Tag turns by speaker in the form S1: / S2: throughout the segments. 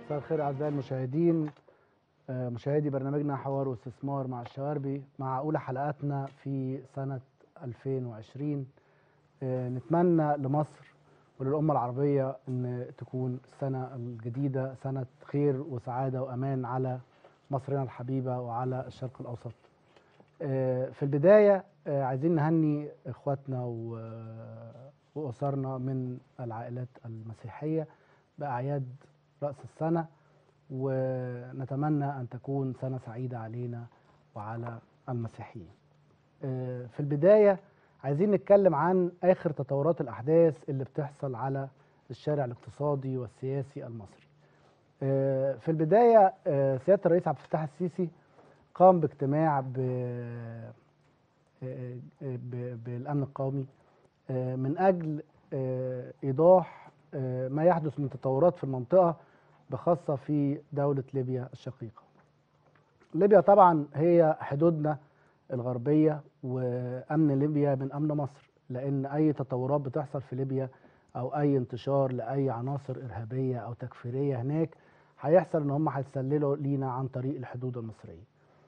S1: مساء الخير اعزائي المشاهدين آه، مشاهدي برنامجنا حوار واستثمار مع الشواربي مع اولى حلقاتنا في سنه 2020 آه، نتمنى لمصر وللامه العربيه ان تكون السنه الجديده سنه خير وسعاده وامان على مصرنا الحبيبه وعلى الشرق الاوسط. آه، في البدايه آه، عايزين نهني اخواتنا و- واسرنا من العائلات المسيحيه باعياد راس السنه ونتمنى ان تكون سنه سعيده علينا وعلى المسيحيين. آه، في البدايه عايزين نتكلم عن اخر تطورات الاحداث اللي بتحصل على الشارع الاقتصادي والسياسي المصري. آه، في البدايه آه، سياده الرئيس عبد الفتاح السيسي قام باجتماع ب آه، ب- بالامن القومي آه، من اجل آه، ايضاح آه، ما يحدث من تطورات في المنطقه بخاصه في دوله ليبيا الشقيقه. ليبيا طبعا هي حدودنا الغربيه وامن ليبيا من امن مصر لان اي تطورات بتحصل في ليبيا او اي انتشار لاي عناصر ارهابيه او تكفيريه هناك هيحصل ان هم هيتسللوا لينا عن طريق الحدود المصريه.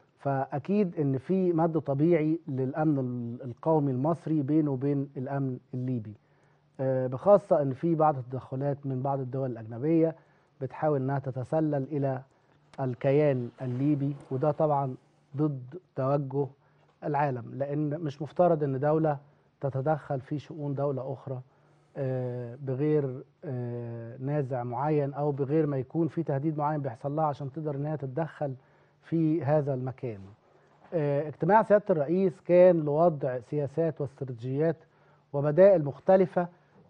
S1: فاكيد ان في مد طبيعي للامن ال- القومي المصري بينه وبين الامن الليبي. آه، بخاصه ان في بعض التدخلات من بعض الدول الاجنبيه بتحاول انها تتسلل الى الكيان الليبي وده طبعا ضد توجه العالم لان مش مفترض ان دوله تتدخل في شؤون دوله اخرى آه، بغير آه، نازع معين او بغير ما يكون في تهديد معين بيحصل لها عشان تقدر ان هي تتدخل في هذا المكان. آه، اجتماع سياده الرئيس كان لوضع سياسات واستراتيجيات وبدائل مختلفه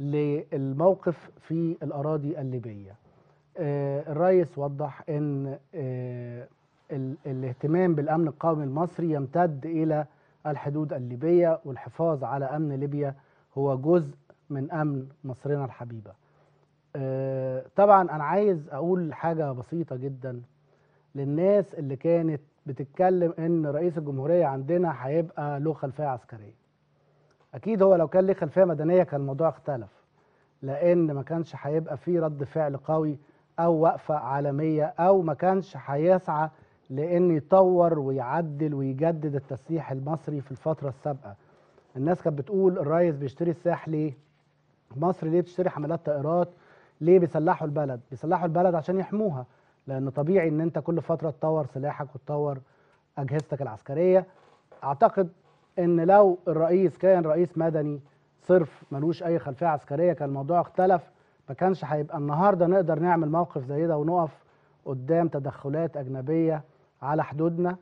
S1: للموقف في الاراضي الليبيه. آه، الرئيس وضح ان آه، ال- الاهتمام بالامن القومي المصري يمتد الى الحدود الليبيه والحفاظ على امن ليبيا هو جزء من امن مصرنا الحبيبه. آه، طبعا انا عايز اقول حاجه بسيطه جدا للناس اللي كانت بتتكلم ان رئيس الجمهوريه عندنا هيبقى له خلفيه عسكريه. اكيد هو لو كان له خلفيه مدنيه كان الموضوع اختلف. لان ما كانش هيبقى فيه رد فعل قوي او وقفه عالميه او ما كانش هيسعى لان يطور ويعدل ويجدد التسليح المصري في الفتره السابقه. الناس كانت بتقول الرئيس بيشتري السلاح ليه؟ مصر ليه بتشتري حملات طائرات؟ ليه بيسلحوا البلد؟ بيسلحوا البلد عشان يحموها لان طبيعي ان انت كل فتره تطور سلاحك وتطور اجهزتك العسكريه. اعتقد ان لو الرئيس كان رئيس مدني صرف ملوش اي خلفيه عسكريه كان الموضوع اختلف ما كانش هيبقى النهارده نقدر نعمل موقف زي ده ونقف قدام تدخلات اجنبيه على حدودنا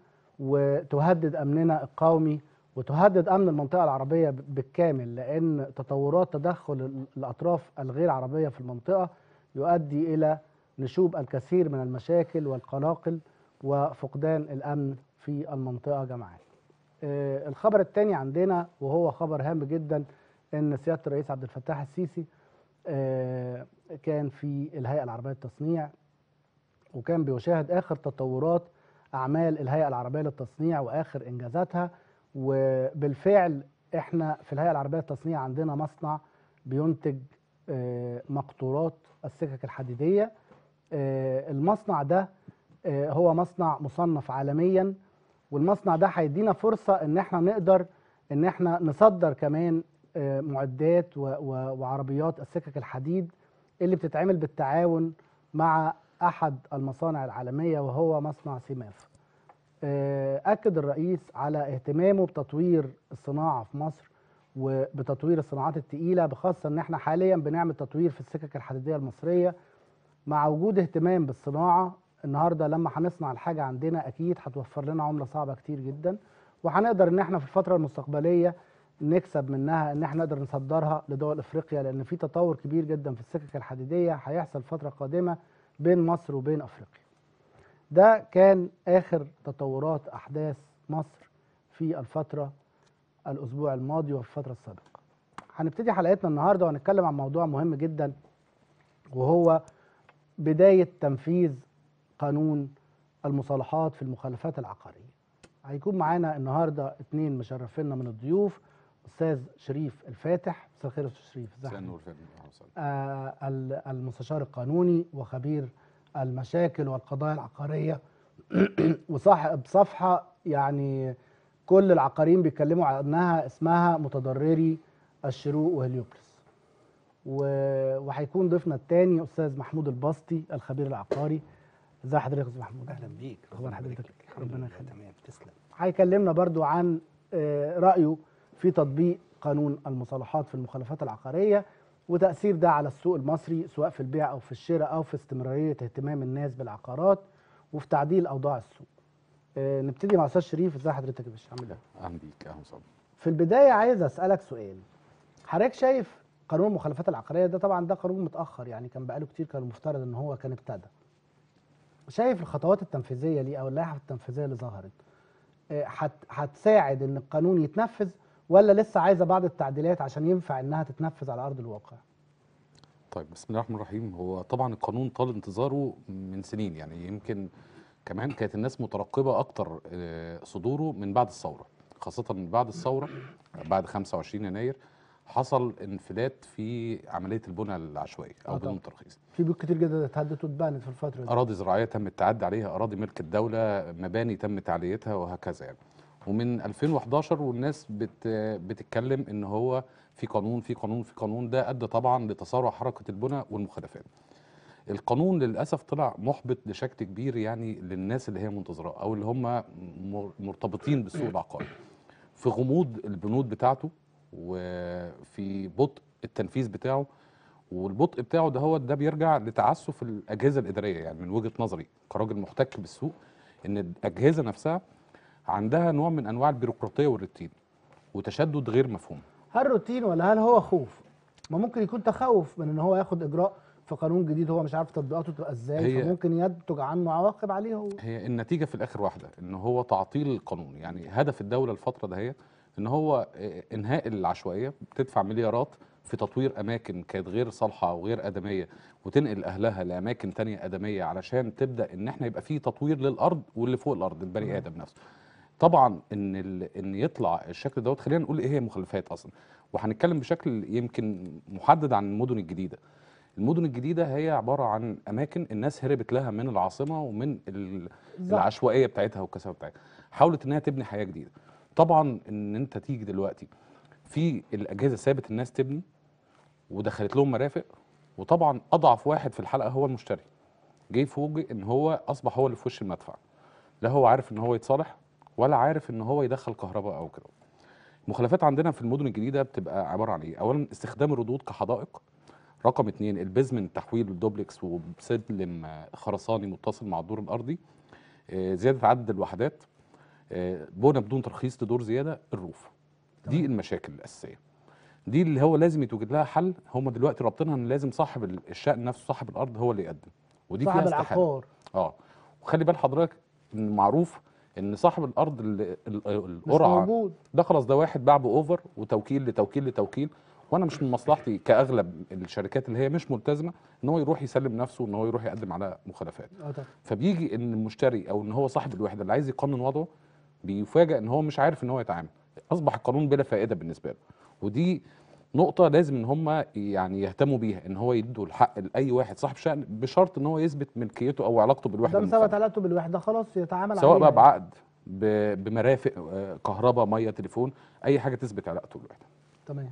S1: وتهدد امننا القومي وتهدد امن المنطقه العربيه ب- بالكامل لان تطورات تدخل ال- الاطراف الغير عربيه في المنطقه يؤدي الى نشوب الكثير من المشاكل والقلاقل وفقدان الامن في المنطقه جمعاء. آه، الخبر الثاني عندنا وهو خبر هام جدا ان سياده الرئيس عبد الفتاح السيسي آه، كان في الهيئه العربيه للتصنيع وكان بيشاهد اخر تطورات اعمال الهيئه العربيه للتصنيع واخر انجازاتها وبالفعل احنا في الهيئه العربيه للتصنيع عندنا مصنع بينتج آه، مقطورات السكك الحديديه آه، المصنع ده آه، هو مصنع مصنف عالميا والمصنع ده هيدينا فرصه ان احنا نقدر ان احنا نصدر كمان آه، معدات و- و- وعربيات السكك الحديد اللي بتتعمل بالتعاون مع احد المصانع العالميه وهو مصنع سيماف. آه، اكد الرئيس على اهتمامه بتطوير الصناعه في مصر وبتطوير الصناعات التقيله بخاصه ان احنا حاليا بنعمل تطوير في السكك الحديديه المصريه مع وجود اهتمام بالصناعه النهارده لما هنصنع الحاجه عندنا اكيد هتوفر لنا عمله صعبه كتير جدا وهنقدر ان احنا في الفتره المستقبليه نكسب منها ان احنا نقدر نصدرها لدول افريقيا لان في تطور كبير جدا في السكك الحديديه هيحصل فتره قادمه بين مصر وبين افريقيا. ده كان اخر تطورات احداث مصر في الفتره الاسبوع الماضي وفي الفتره السابقه. هنبتدي حلقتنا النهارده وهنتكلم عن موضوع مهم جدا وهو بدايه تنفيذ قانون المصالحات في المخالفات العقاريه. هيكون معانا النهارده اثنين مشرفينا من الضيوف استاذ شريف الفاتح مساء الخير يا استاذ شريف ازي
S2: مساء
S1: حضرتك؟
S2: النور فندم أهلا وسهلا.
S1: آه ال- المستشار القانوني وخبير المشاكل والقضايا العقاريه وصاحب صفحه يعني كل العقاريين بيتكلموا عنها اسمها متضرري الشروق وهليوبلس و- وهيكون ضيفنا الثاني استاذ محمود البسطي الخبير العقاري ازي حضرتك يا استاذ محمود
S2: اهلا بيك
S1: أخبار
S2: ربنا يبارك
S1: حضرتك؟
S2: لك. الحمد
S1: ربنا
S2: لله
S1: يخليك.
S2: تمام تسلم
S1: هيكلمنا برضو عن آه، رأيه في تطبيق قانون المصالحات في المخالفات العقارية وتأثير ده على السوق المصري سواء في البيع أو في الشراء أو في استمرارية اهتمام الناس بالعقارات وفي تعديل أوضاع السوق آه، نبتدي مع أستاذ شريف ازي حضرتك يا باشا عامل ايه؟
S3: اهلا بيك اهلا وسهلا
S1: في البداية عايز أسألك سؤال حضرتك شايف قانون المخالفات العقارية ده طبعا ده قانون متأخر يعني كان بقاله كتير كان المفترض ان هو كان ابتدى شايف الخطوات التنفيذية ليه او اللائحة التنفيذية اللي ظهرت آه، هت- هتساعد ان القانون يتنفذ ولا لسه عايزة بعض التعديلات عشان ينفع انها تتنفذ على ارض الواقع
S3: طيب بسم الله الرحمن الرحيم هو طبعا القانون طال انتظاره من سنين يعني يمكن كمان كانت الناس مترقبه اكتر آه، صدوره من بعد الثوره خاصه من بعد الثوره بعد 25 يناير حصل انفلات في عمليه البنى العشوائيه
S1: آه
S3: او
S1: طبعا.
S3: بدون ترخيص
S1: في بيوت كتير جدا اتهدت واتبنت في الفترة دي
S3: اراضي زراعيه تم التعدي عليها اراضي ملك الدوله مباني تم تعليتها وهكذا يعني ومن 2011 والناس بت بتتكلم ان هو في قانون في قانون في قانون ده ادى طبعا لتسارع حركه البنى والمخالفات القانون للاسف طلع محبط بشكل كبير يعني للناس اللي هي منتظراه او اللي هم مر- مرتبطين بالسوق العقاري في غموض البنود بتاعته وفي بطء التنفيذ بتاعه والبطء بتاعه ده هو ده بيرجع لتعسف الاجهزه الاداريه يعني من وجهه نظري كراجل محتك بالسوق ان الاجهزه نفسها عندها نوع من انواع البيروقراطيه والروتين وتشدد غير مفهوم
S1: هل روتين ولا هل هو خوف ما ممكن يكون تخوف من ان هو ياخد اجراء في قانون جديد هو مش عارف تطبيقاته تبقى ازاي
S3: هي-
S1: فممكن ينتج عنه عواقب عليه هو
S3: هي النتيجه في الاخر واحده ان هو تعطيل القانون يعني هدف الدوله الفتره دهيت ان هو آه، انهاء العشوائيه بتدفع مليارات في تطوير اماكن كانت غير صالحه او غير ادميه وتنقل اهلها لاماكن تانية ادميه علشان تبدا ان احنا يبقى في تطوير للارض واللي فوق الارض البني ادم نفسه طبعا ان ال... ان يطلع الشكل دوت خلينا نقول ايه هي المخالفات اصلا وهنتكلم بشكل يمكن محدد عن المدن الجديده المدن الجديده هي عباره عن اماكن الناس هربت لها من العاصمه ومن ال...
S1: بالظبط.
S3: العشوائيه بتاعتها والكثافه بتاعتها حاولت انها تبني حياه جديده طبعا ان انت تيجي دلوقتي في الاجهزه سابت الناس تبني ودخلت لهم مرافق وطبعا اضعف واحد في الحلقه هو المشتري جه يفوجئ ان هو اصبح هو اللي في وش المدفع لا هو عارف ان هو يتصالح ولا عارف ان هو يدخل كهرباء او كده المخالفات عندنا في المدن الجديده بتبقى عباره عن ايه اولا استخدام الردود كحدائق رقم اتنين البيزمنت تحويل الدوبلكس وبسلم آه، خرساني متصل مع الدور الارضي آه، زياده عدد الوحدات آه، بنى بدون ترخيص لدور زياده الروف دي المشاكل الاساسيه دي اللي هو لازم يتوجد لها حل هم دلوقتي رابطينها ان لازم صاحب ال- الشأن نفسه صاحب الارض هو اللي يقدم ودي
S1: صاحب
S3: فيها استحاله
S1: العقار
S3: اه وخلي بال حضرتك ان معروف ان صاحب الارض ال- ال-
S1: مش
S3: القرعه
S1: موجود
S3: ده خلاص ده واحد باع باوفر وتوكيل لتوكيل لتوكيل وانا مش من مصلحتي كاغلب الشركات اللي هي مش ملتزمه ان هو يروح يسلم نفسه ان هو يروح يقدم على مخالفات
S1: اه طبعا
S3: فبيجي ان المشتري او ان هو صاحب الوحده اللي عايز يقنن وضعه بيفاجئ ان هو مش عارف ان هو يتعامل اصبح القانون بلا فائده بالنسبه له ودي نقطة لازم ان هم يعني يهتموا بيها ان هو يدوا الحق لاي واحد صاحب شأن بشرط ان هو يثبت ملكيته او علاقته بالوحدة
S1: ده
S3: المفاعلة.
S1: ثبت علاقته بالوحده خلاص يتعامل
S3: سواء بقى
S1: عليها.
S3: بعقد ب- بمرافق آه، كهرباء ميه تليفون اي حاجه تثبت علاقته بالوحده
S1: تمام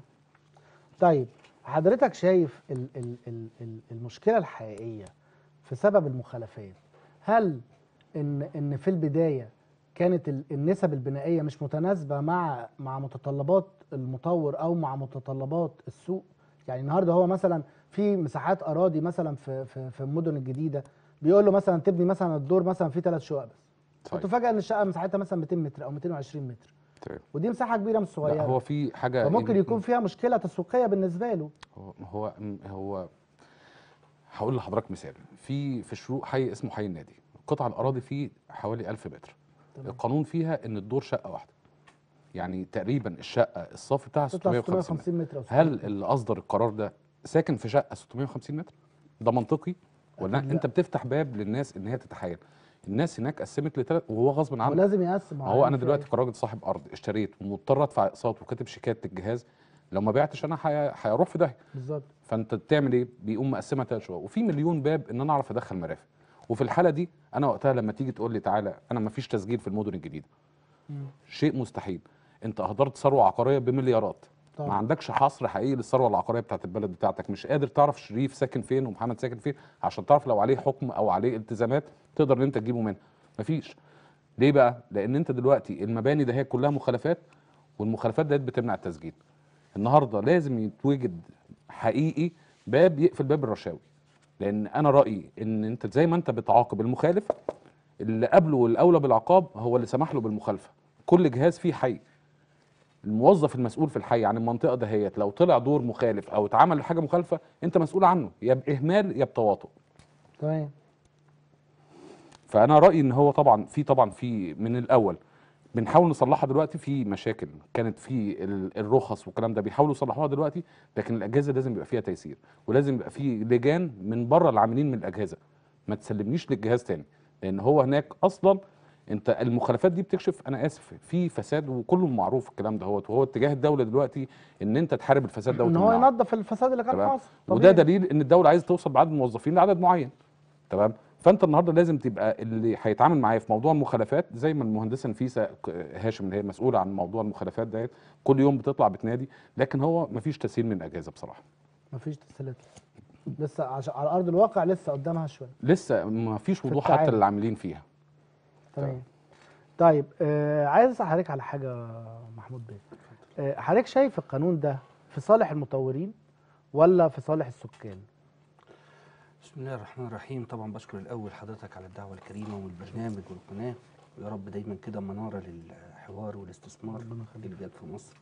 S1: طيب حضرتك شايف ال ال ال ال المشكله الحقيقيه في سبب المخالفات هل ان ان في البدايه كانت ال- النسب البنائيه مش متناسبه مع مع متطلبات المطور او مع متطلبات السوق يعني النهارده هو مثلا في مساحات اراضي مثلا في في في المدن الجديده بيقول له مثلا تبني مثلا الدور مثلا فيه ثلاث شقق بس
S3: طيب
S1: وتفاجئ ان الشقه مساحتها مثلا 200 متر او 220 متر
S3: تمام
S1: ودي مساحه كبيره مش
S3: لا
S1: صغيره
S3: هو في حاجه
S1: فممكن
S3: يم-
S1: يكون فيها مشكله تسويقيه بالنسبه له
S3: هو هو هو هقول لحضرتك مثال في في الشروق حي اسمه حي النادي قطع الاراضي فيه حوالي 1000 متر
S1: تمام.
S3: القانون فيها ان الدور شقه واحده يعني تقريبا الشقه الصافي بتاعها
S1: تطلع
S3: 650 متر
S1: 650 متر أو
S3: هل
S1: 600 متر.
S3: اللي اصدر القرار ده ساكن في شقه 650 متر ده منطقي ولا
S1: أكيد لا.
S3: انت بتفتح باب للناس ان هي تتحايل الناس هناك قسمت لثلاث وهو غصب عنه
S1: ولازم يقسم
S3: ما هو انا دلوقتي كراجل صاحب ارض اشتريت ومضطر ادفع اقساط وكاتب شيكات للجهاز لو ما بعتش انا هي- هيروح في داهيه
S1: بالظبط
S3: فانت بتعمل ايه بيقوم مقسمها ثلاث شقق وفي مليون باب ان انا اعرف ادخل مرافق وفي الحاله دي انا وقتها لما تيجي تقول لي تعالى انا ما فيش تسجيل في المدن الجديده
S1: مم.
S3: شيء مستحيل انت اهدرت ثروه عقاريه بمليارات ما
S1: طبعا
S3: عندكش حصر حقيقي للثروه العقاريه بتاعت البلد بتاعتك مش قادر تعرف شريف ساكن فين ومحمد ساكن فين عشان تعرف لو عليه حكم او عليه التزامات تقدر ان انت تجيبه منها مفيش ليه بقى لان انت دلوقتي المباني ده هي كلها مخالفات والمخالفات ديت بتمنع التسجيل النهارده لازم يتوجد حقيقي باب يقفل باب الرشاوي لان انا رايي ان انت زي ما انت بتعاقب المخالف اللي قبله والاولى بالعقاب هو اللي سمح له بالمخالفه كل جهاز فيه حي الموظف المسؤول في الحي عن المنطقه دهيت لو طلع دور مخالف او اتعمل حاجه مخالفه انت مسؤول عنه يا باهمال يا بتواطؤ
S1: تمام
S3: فانا رايي ان هو طبعا في طبعا في من الاول بنحاول نصلحها دلوقتي في مشاكل كانت في ال- الرخص والكلام ده بيحاولوا يصلحوها دلوقتي لكن الاجهزه لازم يبقى فيها تيسير ولازم يبقى في لجان من بره العاملين من الاجهزه ما تسلمنيش للجهاز تاني لان هو هناك اصلا انت المخالفات دي بتكشف انا اسف في فساد وكله معروف الكلام ده هو وهو اتجاه الدوله دلوقتي ان انت تحارب الفساد ده
S1: ان هو
S3: وتمنعه.
S1: ينظف الفساد اللي كان في
S3: تمام
S1: مصر
S3: وده
S1: طبيعي.
S3: دليل ان الدوله عايزه توصل بعدد الموظفين لعدد معين تمام فانت النهارده لازم تبقى اللي هيتعامل معايا في موضوع المخالفات زي ما المهندسه نفيسه ك- هاشم اللي هي مسؤوله عن موضوع المخالفات ديت كل يوم بتطلع بتنادي لكن هو مفيش تسهيل من الاجهزه بصراحه
S1: مفيش تسهيلات لسه عشان على ارض الواقع لسه قدامها شويه
S3: لسه مفيش وضوح
S1: التعامل.
S3: حتى للعاملين فيها
S1: تمام طيب آه عايز اسال حضرتك على حاجه محمود بيه آه حضرتك شايف القانون ده في صالح المطورين ولا في صالح السكان
S2: بسم الله الرحمن الرحيم طبعا بشكر الاول حضرتك على الدعوه الكريمه والبرنامج والقناه ويا رب دايما كده مناره للحوار والاستثمار
S1: ربنا يخليك.
S2: اللي جاد في مصر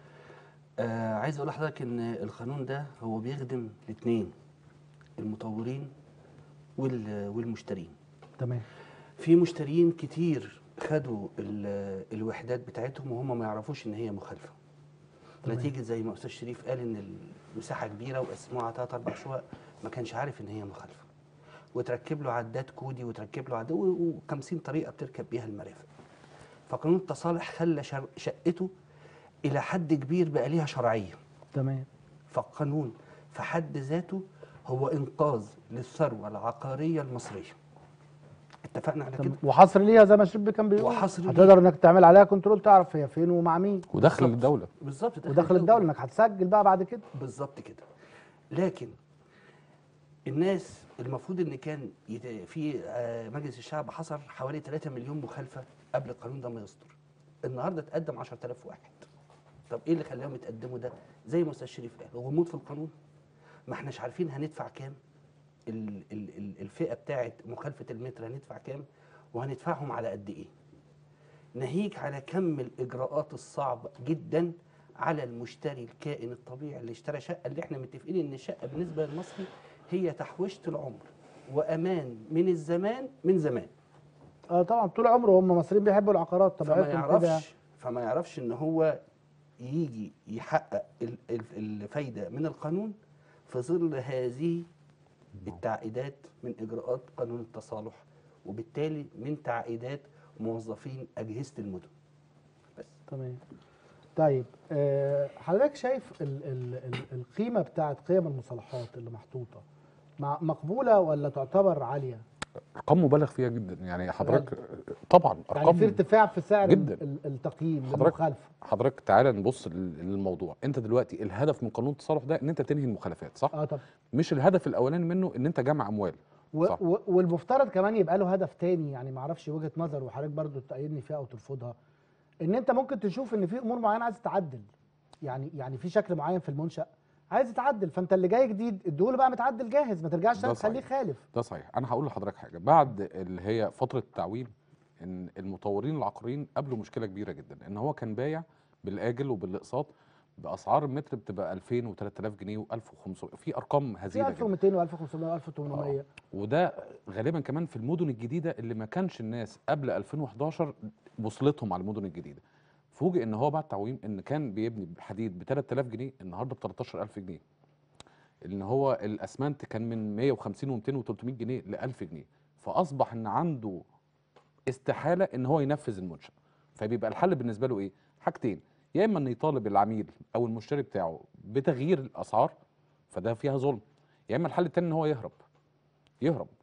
S2: آه عايز اقول لحضرتك ان القانون ده هو بيخدم الاثنين المطورين وال- والمشترين
S1: تمام
S2: في مشترين كتير خدوا ال- الوحدات بتاعتهم وهم ما يعرفوش ان هي مخالفه
S1: تمام.
S2: نتيجه زي ما استاذ شريف قال ان المساحه كبيره وقسموها على ثلاث اربع شقق ما كانش عارف ان هي مخالفه وتركب له عداد كودي وتركب له عداد و50 طريقه بتركب بيها المرافق فقانون التصالح خلى شر- شقته الى حد كبير بقى ليها شرعيه
S1: تمام
S2: فالقانون في حد ذاته هو انقاذ للثروه العقاريه المصريه اتفقنا على كده
S1: تمام. وحصر ليها زي ما شريف كان بيقول
S2: وحصر ليها.
S1: هتقدر انك تعمل عليها كنترول تعرف هي فين ومع مين
S3: ودخل
S2: بالظبط.
S3: الدوله
S2: بالظبط داخل
S1: وداخل الدوله انك هتسجل بقى بعد كده
S2: بالظبط كده لكن الناس المفروض ان كان يت- في آه، مجلس الشعب حصل حوالي 3 مليون مخالفه قبل القانون ده ما يصدر النهارده اتقدم 10000 واحد طب ايه اللي خلاهم يتقدموا ده زي ما استاذ شريف قال غموض في القانون ما احناش عارفين هندفع كام ال- ال- ال- الفئه بتاعه مخالفه المتر هندفع كام وهندفعهم على قد ايه ناهيك على كم الاجراءات الصعبه جدا على المشتري الكائن الطبيعي اللي اشترى شقه اللي احنا متفقين ان الشقه بالنسبه للمصري هي تحويشه العمر وامان من الزمان من زمان
S1: اه طبعا طول عمره هم مصريين بيحبوا العقارات
S2: فما
S1: طبيعتهم كده
S2: يعرفش فما يعرفش ان هو يجي يحقق ال- ال- الفايده من القانون في ظل هذه التعقيدات من اجراءات قانون التصالح وبالتالي من تعقيدات موظفين اجهزه المدن بس
S1: تمام طيب آه، حضرتك شايف ال ال ال القيمه بتاعت قيم المصالحات اللي محطوطه مع مقبوله ولا تعتبر عاليه؟
S3: ارقام مبالغ فيها جدا يعني حضرتك طبعا
S1: يعني في
S3: ارقام
S1: ارتفاع في سعر
S3: جداً.
S1: ال- التقييم
S3: حضرتك-
S1: للمخالفه
S3: حضرتك تعالى نبص لل- للموضوع انت دلوقتي الهدف من قانون التصالح ده ان انت تنهي المخالفات صح
S1: اه طب
S3: مش الهدف الاولاني منه ان انت جمع اموال
S1: و
S3: صح.
S1: و والمفترض كمان يبقى له هدف تاني يعني ما اعرفش وجهه نظر وحضرتك برضو تأيدني فيها او ترفضها ان انت ممكن تشوف ان في امور معينه عايز تتعدل يعني يعني في شكل معين في المنشأ عايز يتعدل فانت اللي جاي جديد اديهوله بقى متعدل جاهز ما ترجعش
S3: ده
S1: تاني تخليه
S3: صحيح.
S1: خالف
S3: ده صحيح انا هقول لحضرتك حاجه بعد اللي هي فتره التعويم ان المطورين العقاريين قابلوا مشكله كبيره جدا ان هو كان بايع بالاجل وبالاقساط باسعار المتر بتبقى 2000 و3000 جنيه و1500 في ارقام
S1: في
S3: هزيله جدا
S1: 1200 و1500 و1800
S3: وده غالبا كمان في المدن الجديده اللي ما كانش الناس قبل 2011 وصلتهم على المدن الجديده فوجئ ان هو بعد تعويم ان كان بيبني حديد ب 3000 جنيه النهارده ب 13000 جنيه ان هو الاسمنت كان من 150 و200 و300 جنيه ل 1000 جنيه فاصبح ان عنده استحاله ان هو ينفذ المنشا فبيبقى الحل بالنسبه له ايه حاجتين يا اما ان يطالب العميل او المشتري بتاعه بتغيير الاسعار فده فيها ظلم يا اما الحل التاني ان هو يهرب يهرب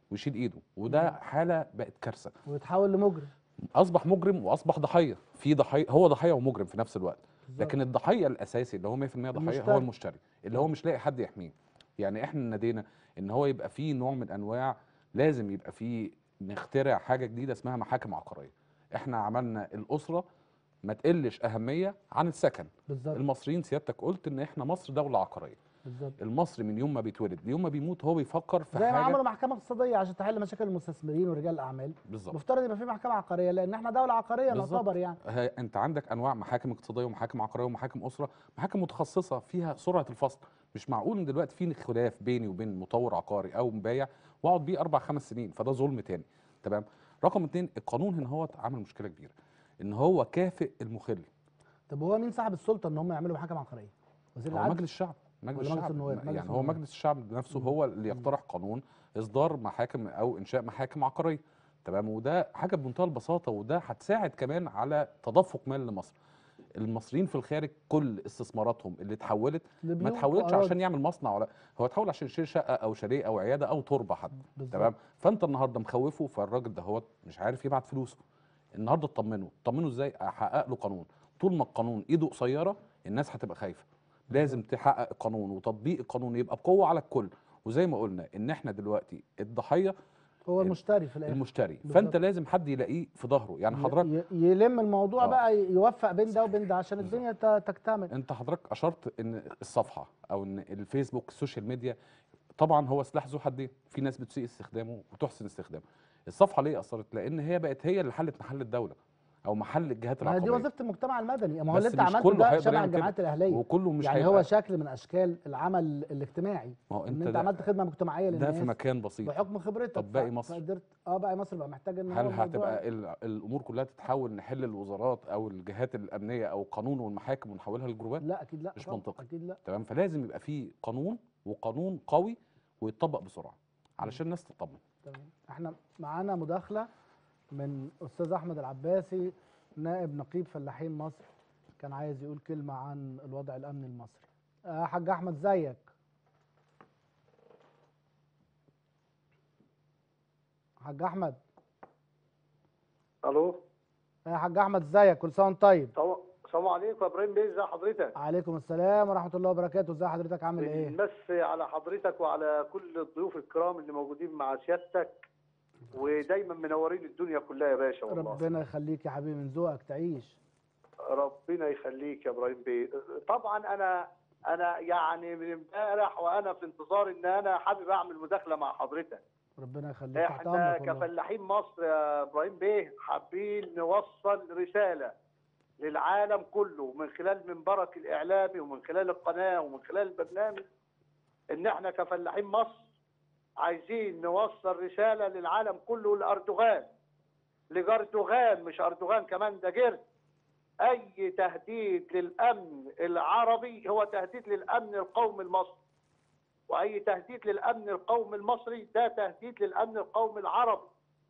S3: ويشيل ايده وده حاله بقت كارثه
S1: ويتحول لمجرم
S3: اصبح مجرم واصبح ضحيه في ضحيه هو ضحيه ومجرم في نفس الوقت
S1: بالظبط.
S3: لكن الضحيه الاساسي اللي هو 100% ضحيه
S1: المشتري.
S3: هو المشتري اللي هو مش لاقي حد يحميه يعني احنا نادينا ان هو يبقى فيه نوع من انواع لازم يبقى فيه نخترع حاجه جديده اسمها محاكم عقاريه احنا عملنا الاسره ما تقلش اهميه عن السكن
S1: بالظبط
S3: المصريين سيادتك قلت ان احنا مصر دوله عقاريه
S1: بالظبط
S3: المصري من يوم ما بيتولد ليوم ما بيموت هو بيفكر في
S1: زي ما
S3: حاجه
S1: عملوا محكمه اقتصاديه عشان تحل مشاكل المستثمرين ورجال الاعمال
S3: بالظبط
S1: مفترض يبقى في محكمه عقاريه لان احنا دوله عقاريه
S3: بالظبط.
S1: نعتبر يعني
S3: ها- انت عندك انواع محاكم اقتصاديه ومحاكم عقاريه ومحاكم اسره محاكم متخصصه فيها سرعه الفصل مش معقول ان دلوقتي في خلاف بيني وبين مطور عقاري او مبايع واقعد بيه اربع خمس سنين فده ظلم تاني تمام رقم اتنين القانون هنا هو عامل مشكله كبيره ان هو كافئ المخل
S1: طب هو مين صاحب السلطه ان هم يعملوا محاكم عقاريه وزير
S3: هو
S1: العدل
S3: مجلس الشعب مجلس
S1: ولا مجلس
S3: الشعب
S1: النواب؟ مجلس
S3: يعني هو
S1: النواب.
S3: مجلس الشعب نفسه هو اللي يقترح قانون اصدار محاكم او انشاء محاكم عقاريه تمام وده حاجه بمنتهى البساطه وده هتساعد كمان على تدفق مال لمصر المصريين في الخارج كل استثماراتهم اللي اتحولت ما
S1: لبيوت
S3: اتحولتش
S1: وأراضي.
S3: عشان يعمل مصنع ولا هو اتحول عشان يشتري شقه او شاليه او عياده او تربه حتى
S1: بالظبط.
S3: تمام فانت النهارده مخوفه فالراجل ده هو مش عارف يبعت فلوسه النهارده اطمنه اطمنه ازاي احقق له قانون طول ما القانون ايده قصيره الناس هتبقى خايفه لازم تحقق القانون وتطبيق القانون يبقى بقوه على الكل وزي ما قلنا ان احنا دلوقتي الضحيه
S1: هو المشتري في الاخر
S3: المشتري
S1: بالظبط.
S3: فانت لازم حد يلاقيه في ظهره يعني حضرتك
S1: ي- ي- يلم الموضوع
S3: آه.
S1: بقى يوفق بين ده وبين ده عشان الدنيا ت- تكتمل
S3: انت حضرتك اشرت ان الصفحه او ان الفيسبوك السوشيال ميديا طبعا هو سلاح ذو حدين في ناس بتسيء استخدامه وتحسن استخدامه الصفحه ليه اثرت لان هي بقت هي اللي حلت محل الدوله او محل الجهات
S1: ما هي دي
S3: العقاريه
S1: وظيفه المجتمع المدني ما هو
S3: بس
S1: اللي انت
S3: مش
S1: عملته
S3: كله
S1: ده
S3: هيقدر
S1: شبه
S3: يعمل
S1: الجمعيات
S3: كده.
S1: الاهليه
S3: وكله مش
S1: يعني
S3: هيبقى-
S1: هو شكل من اشكال العمل الاجتماعي
S3: ما هو
S1: ان
S3: انت
S1: انت
S3: ده,
S1: عملت خدمه مجتمعيه
S3: ده
S1: للناس
S3: في مكان بسيط
S1: بحكم خبرتك
S3: طب باقي
S1: ف-
S3: مصر؟
S1: فقدرت اه باقي مصر بقى محتاج ان هو
S3: هل
S1: الموضوع-
S3: هتبقى ال- الامور كلها تتحول نحل الوزارات او الجهات الامنيه او القانون والمحاكم ونحولها للجروبات
S1: لا اكيد لا
S3: مش
S1: طبعاً،
S3: منطقي.
S1: اكيد لا
S3: تمام فلازم يبقى في قانون وقانون قوي ويتطبق بسرعه علشان الناس تطمن
S1: تمام احنا معانا مداخله من استاذ احمد العباسي نائب نقيب فلاحين مصر كان عايز يقول كلمه عن الوضع الامني المصري آه حاج احمد زيك حاج احمد
S4: الو
S1: يا حاج احمد ازيك كل سنه وانت طيب
S4: سلام السلام عليكم يا ابراهيم بيه ازي حضرتك
S1: عليكم السلام ورحمه الله وبركاته ازي حضرتك عامل ايه
S4: بنمس على حضرتك وعلى كل الضيوف الكرام اللي موجودين مع سيادتك ودايما منورين الدنيا كلها يا باشا والله
S1: ربنا يخليك يا حبيبي من ذوقك تعيش
S4: ربنا يخليك يا ابراهيم بيه طبعا انا انا يعني من امبارح وانا في انتظار ان انا حابب اعمل مداخله مع حضرتك
S1: ربنا يخليك تحت
S4: احنا
S1: امرك والله
S4: كفلاحين مصر يا ابراهيم بيه حابين نوصل رساله للعالم كله من خلال منبرك الاعلامي ومن خلال القناه ومن خلال البرنامج ان احنا كفلاحين مصر عايزين نوصل رساله للعالم كله لاردوغان لجردوغان مش اردوغان كمان ده جرد اي تهديد للامن العربي هو تهديد للامن القومي المصري واي تهديد للامن القومي المصري ده تهديد للامن القومي العربي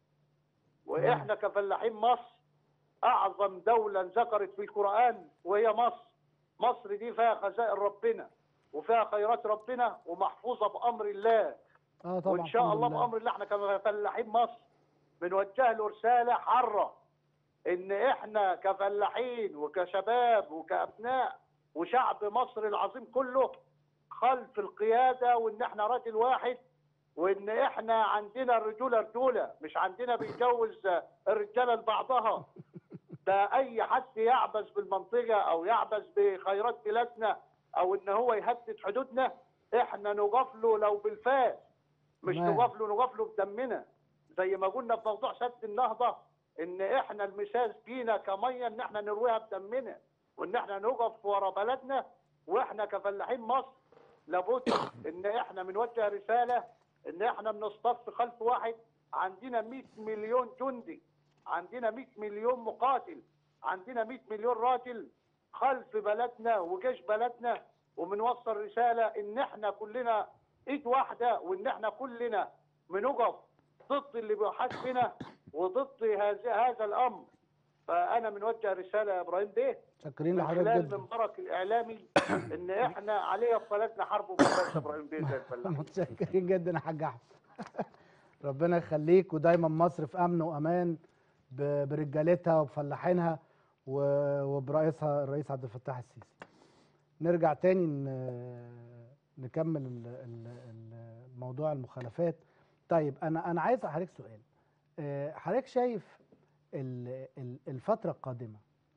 S4: واحنا كفلاحين مصر اعظم دوله ذكرت في القران وهي مصر مصر دي فيها خزائن ربنا وفيها خيرات ربنا ومحفوظه بامر الله
S1: اه طبعا
S4: وان شاء
S1: الحمد
S4: الله
S1: لله.
S4: بامر الله احنا كفلاحين مصر بنوجه له رساله حاره ان احنا كفلاحين وكشباب وكابناء وشعب مصر العظيم كله خلف القياده وان احنا راجل واحد وان احنا عندنا الرجوله رجوله مش عندنا بيجوز الرجاله لبعضها ده اي حد يعبث بالمنطقه او يعبث بخيرات بلادنا او ان هو يهدد حدودنا احنا نقف له لو بالفاس مش
S1: تمام.
S4: نقف له نقف له بدمنا زي ما قلنا في موضوع سد النهضه ان احنا المساس فينا كميه ان احنا نرويها بدمنا وان احنا نقف ورا بلدنا واحنا كفلاحين مصر لابد ان احنا بنوجه رساله ان احنا بنصطف خلف واحد عندنا 100 مليون جندي عندنا 100 مليون مقاتل عندنا 100 مليون راجل خلف بلدنا وجيش بلدنا وبنوصل رساله ان احنا كلنا ايد واحده وان احنا كلنا بنقف ضد اللي بيحاسبنا وضد هذا هذا الامر فانا بنوجه رساله يا ابراهيم بيه
S1: شاكرين
S4: من
S1: لحضرتك
S4: خلال
S1: جدا
S4: منبرك الاعلامي ان احنا عليها بلدنا حرب وبلاد ابراهيم بيه زي الفلاح
S1: متشكرين جدا يا حاج احمد ربنا يخليك ودايما مصر في امن وامان ب- برجالتها وبفلاحينها و- وبرئيسها الرئيس عبد الفتاح السيسي نرجع تاني ن- نكمل ال- ال- ال- الموضوع المخالفات طيب انا انا عايز حضرتك سؤال آه، حضرتك شايف ال- ال- الفتره القادمه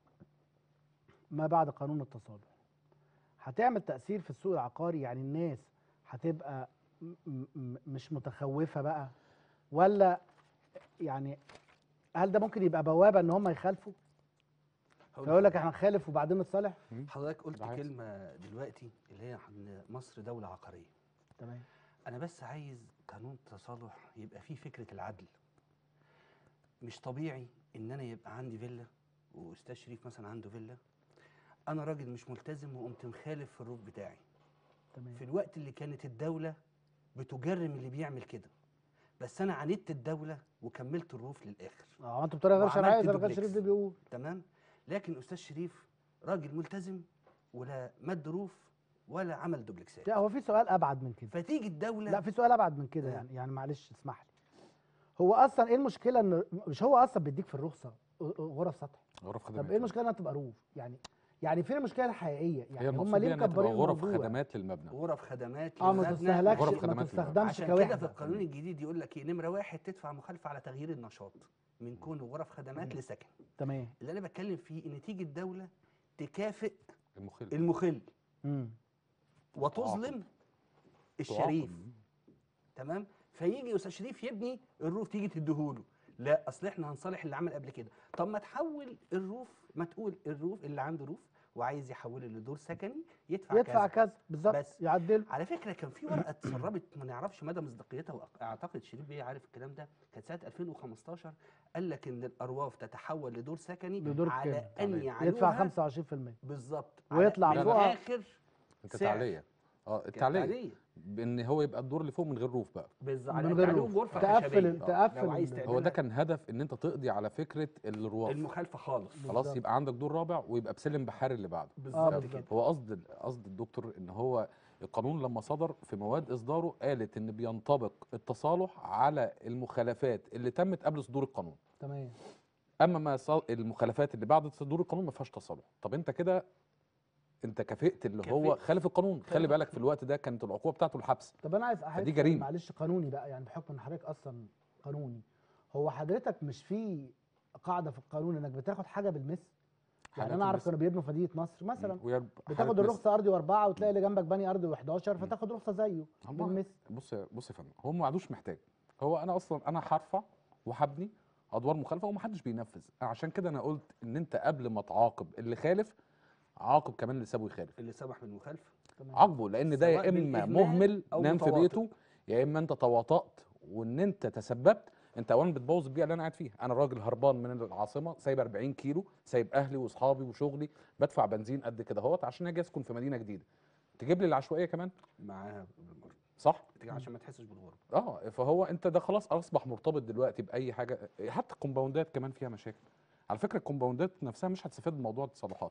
S1: ما بعد قانون التصالح هتعمل تأثير في السوق العقاري يعني الناس هتبقى م- م- مش متخوفة بقى ولا يعني هل ده ممكن يبقى بوابة ان هم يخالفوا
S2: هقول
S1: فيقول لك احنا نخالف وبعدين نتصالح
S2: حضرتك قلت
S3: ده هيحصل.
S2: كلمه دلوقتي اللي هي إن مصر دوله عقاريه
S1: تمام
S2: انا بس عايز قانون تصالح يبقى فيه فكره العدل مش طبيعي ان انا يبقى عندي فيلا واستاذ شريف مثلا عنده فيلا انا راجل مش ملتزم وقمت مخالف في الروف بتاعي
S1: تمام
S2: في الوقت اللي كانت الدوله بتجرم اللي بيعمل كده بس انا عاندت الدوله وكملت الروف للاخر
S1: اه انتوا بطريقه غير
S2: وعملت
S1: شرعيه زي ما كان
S2: دوبلكس.
S1: شريف ده بيقول
S2: تمام لكن استاذ شريف راجل ملتزم ولا مد روف ولا عمل دوبلكسات
S1: لا هو في سؤال ابعد من كده
S2: فتيجي الدوله
S1: لا في سؤال ابعد من كده
S2: آه.
S1: يعني يعني معلش اسمح لي هو اصلا ايه المشكله ان مش هو اصلا بيديك في الرخصه غرف سطح
S3: غرف خدمات
S1: طب ايه المشكله انها تبقى روف يعني يعني فين المشكله الحقيقيه
S3: هي
S1: يعني هم
S3: المقصود
S1: ليه
S3: بيها انها تبقى
S1: مكبرين
S3: غرف
S1: الموضوع
S3: خدمات للمبنى
S2: غرف خدمات
S1: اه ما
S2: للمبنى
S1: تستهلكش
S3: غرف
S1: ما
S3: خدمات
S1: تستخدمش
S2: عشان كده في
S1: كوحده
S2: القانون الجديد يقول لك ايه نمره واحد تدفع مخالفه على تغيير النشاط من كونه غرف خدمات
S1: مم.
S2: لسكن
S1: تمام
S2: اللي انا بتكلم فيه ان تيجي الدوله تكافئ
S3: المخل
S2: المخل
S1: امم
S2: وتظلم الشريف تمام فيجي استاذ شريف يبني الروف تيجي تديهوله لا اصل احنا هنصالح اللي عمل قبل كده طب ما تحول الروف ما تقول الروف اللي عنده روف وعايز يحوله لدور سكني يدفع,
S1: يدفع
S2: كذا.
S1: كذا بالظبط
S2: بس.
S1: يعدله
S2: على فكره كان في ورقه اتسربت ما نعرفش مدى مصداقيتها واعتقد شريف بيه عارف الكلام ده كانت سنه 2015 قال لك ان الارواف تتحول لدور سكني
S1: لدور
S2: على
S1: كامل.
S2: ان
S1: يدفع
S2: يعلوها
S1: 25%
S2: بالظبط
S1: ويطلع
S2: على- من
S1: فوقها.
S2: اخر
S3: انت
S2: سعر.
S3: تعليه اه التعليه
S2: تعليه
S3: بان هو يبقى الدور اللي فوق من غير روف بقى
S2: بالظبط
S1: من
S2: على
S1: غير
S2: تعليم
S1: روف.
S2: غرفه
S1: تقفل
S2: خشبيه
S1: ال- تقفل
S2: لو عايز
S1: ال-
S2: تعملها
S3: هو ده كان هدف ان انت تقضي على فكره الرواف
S2: المخالفه خالص
S3: خلاص
S1: بالظبط.
S3: يبقى عندك دور رابع ويبقى بسلم بحاري اللي بعده
S1: اه
S2: بالظبط
S1: بالظبط.
S2: كده
S3: هو قصد قصد الدكتور ان هو القانون لما صدر في مواد اصداره قالت ان بينطبق التصالح على المخالفات اللي تمت قبل صدور القانون
S1: تمام
S3: اما ما ص- المخالفات اللي بعد صدور القانون ما فيهاش تصالح طب انت كده انت كافئت اللي هو
S2: كافئت.
S3: خالف القانون خلي
S2: خالف
S3: بالك في الوقت ده كانت العقوبه بتاعته الحبس
S1: طب انا عايز حضرتك
S3: فدي
S1: سؤال
S3: جريمة.
S1: معلش قانوني بقى يعني بحكم ان حضرتك اصلا قانوني هو حضرتك مش في قاعده في القانون انك بتاخد حاجه بالمثل يعني
S3: حاجات
S1: انا اعرف
S3: المثل.
S1: كانوا بيبنوا في مدينه نصر مثلا
S3: ويا حالة
S1: بتاخد
S3: مثل.
S1: الرخصه ارضي واربعه وتلاقي اللي جنبك بني ارضي و11 فتاخد رخصه زيه
S3: هم-
S1: بالمثل
S3: بص يا بص يا فندم هو ما عادوش محتاج هو انا اصلا انا هرفع وهبني ادوار مخالفه ومحدش بينفذ عشان كده انا قلت ان انت قبل ما تعاقب اللي خالف عاقب كمان اللي سابه يخالف
S2: اللي سمح بالمخالفه
S1: تمام
S3: عاقبه لان ده
S2: سواء
S3: يا اما
S2: بالإهمال
S3: مهمل
S2: أو
S3: نام في
S2: بتواطؤ.
S3: بيته يا اما انت تواطأت وان انت تسببت انت اولا بتبوظ البيئه اللي انا قاعد فيها انا راجل هربان من العاصمه سايب 40 كيلو سايب اهلي واصحابي وشغلي بدفع بنزين قد كده اهوت عشان اجي اسكن في مدينه جديده تجيب لي العشوائيه كمان
S2: معاها بالمره
S3: صح
S2: عشان ما تحسش بالغربه
S3: اه فهو انت ده خلاص اصبح مرتبط دلوقتي باي حاجه حتى الكومباوندات كمان فيها مشاكل على فكره الكومباوندات نفسها مش هتستفاد من موضوع التصالحات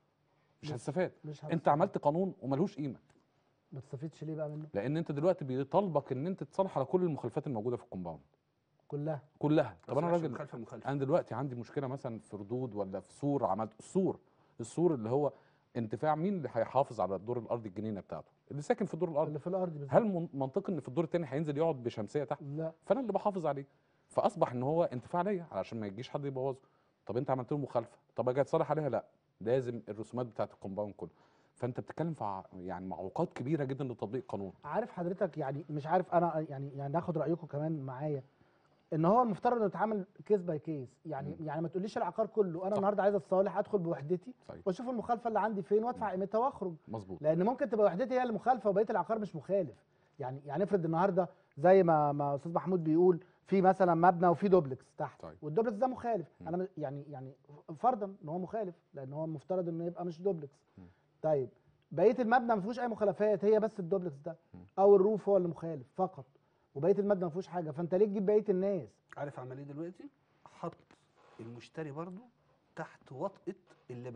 S3: مش
S1: مش-
S3: هتستفاد
S1: مش
S3: انت
S1: هتستفيد.
S3: عملت قانون وملوش قيمه
S1: ما تستفيدش ليه بقى منه
S3: لان انت دلوقتي بيطالبك ان انت تصالح على كل المخالفات الموجوده في الكومباوند
S1: كلها
S3: كلها طب انا راجل
S2: مخالفه مخالفه
S3: انا دلوقتي عندي مشكله مثلا في ردود ولا في سور عملت السور السور اللي هو انتفاع مين اللي هيحافظ على الدور الارضي الجنينه بتاعته اللي ساكن في الدور الارضي
S1: اللي في الارض بالظبط
S3: هل من- منطقي ان في الدور الثاني هينزل يقعد بشمسيه تحت
S1: لا
S3: فانا اللي بحافظ عليه فاصبح ان هو انتفاع ليا علشان ما يجيش حد يبوظه طب انت عملت له مخالفه طب اجي اتصالح عليها لا لازم الرسومات بتاعت الكومباوند كله فانت بتتكلم في ع- يعني معوقات كبيره جدا لتطبيق القانون
S1: عارف حضرتك يعني مش عارف انا يعني يعني ناخد رايكم كمان معايا ان هو المفترض انه يتعامل كيس باي كيس يعني
S3: مم.
S1: يعني ما تقوليش العقار كله انا
S3: صح.
S1: النهارده عايز اتصالح ادخل بوحدتي
S3: صحيح
S1: واشوف المخالفه اللي عندي فين وادفع قيمتها واخرج
S3: مظبوط
S1: لان ممكن تبقى وحدتي هي اللي مخالفه وبقيه العقار مش مخالف يعني يعني افرض النهارده زي ما ما استاذ محمود بيقول في مثلا مبنى وفي دوبلكس تحت
S3: طيب.
S1: والدوبلكس ده مخالف
S3: مم.
S1: انا م- يعني يعني فرضا ان هو مخالف لان هو المفترض انه يبقى مش دوبلكس
S3: مم.
S1: طيب بقيه المبنى ما فيهوش اي مخالفات هي بس الدوبلكس ده
S3: مم.
S1: او الروف هو اللي مخالف فقط وبقيه المبنى ما فيهوش حاجه فانت ليه تجيب بقيه الناس
S2: عارف عمل ايه دلوقتي حط المشتري برضو تحت وطئه اللي باع له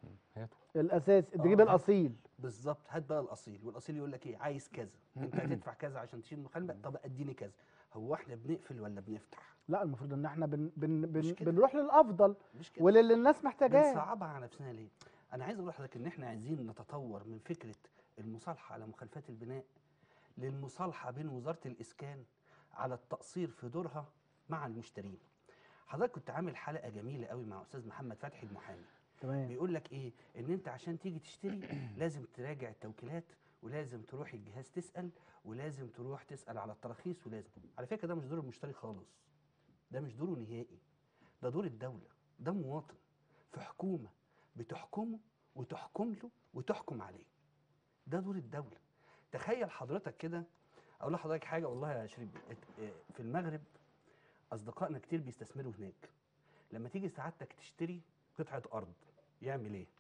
S3: هاته
S1: الاساس تجيب
S2: آه.
S1: الاصيل
S2: بالظبط هات بقى الاصيل والاصيل يقول لك ايه عايز كذا انت هتدفع كذا عشان تشيل المخالفه طب اديني كذا هو احنا بنقفل ولا بنفتح
S1: لا المفروض ان احنا بن بن
S2: مش
S1: بن
S2: كده.
S1: بنروح للافضل
S2: مش كده
S1: وللي الناس محتاجاه
S2: بنصعبها على نفسنا ليه انا عايز اقول لحضرتك ان احنا عايزين نتطور من فكره المصالحه على مخالفات البناء للمصالحه بين وزاره الاسكان على التقصير في دورها مع المشترين حضرتك كنت عامل حلقه جميله قوي مع استاذ محمد فتحي المحامي
S1: تمام
S2: بيقول لك ايه ان انت عشان تيجي تشتري لازم تراجع التوكيلات ولازم تروح الجهاز تسال ولازم تروح تسال على التراخيص ولازم على فكره ده مش دور المشتري خالص ده مش دوره نهائي ده دور الدوله ده مواطن في حكومه بتحكمه وتحكم له وتحكم عليه ده دور الدوله تخيل حضرتك كده اقول لحضرتك حاجه والله يا شريف ات- اه، في المغرب اصدقائنا كتير بيستثمروا هناك لما تيجي سعادتك تشتري قطعه ارض يعمل ايه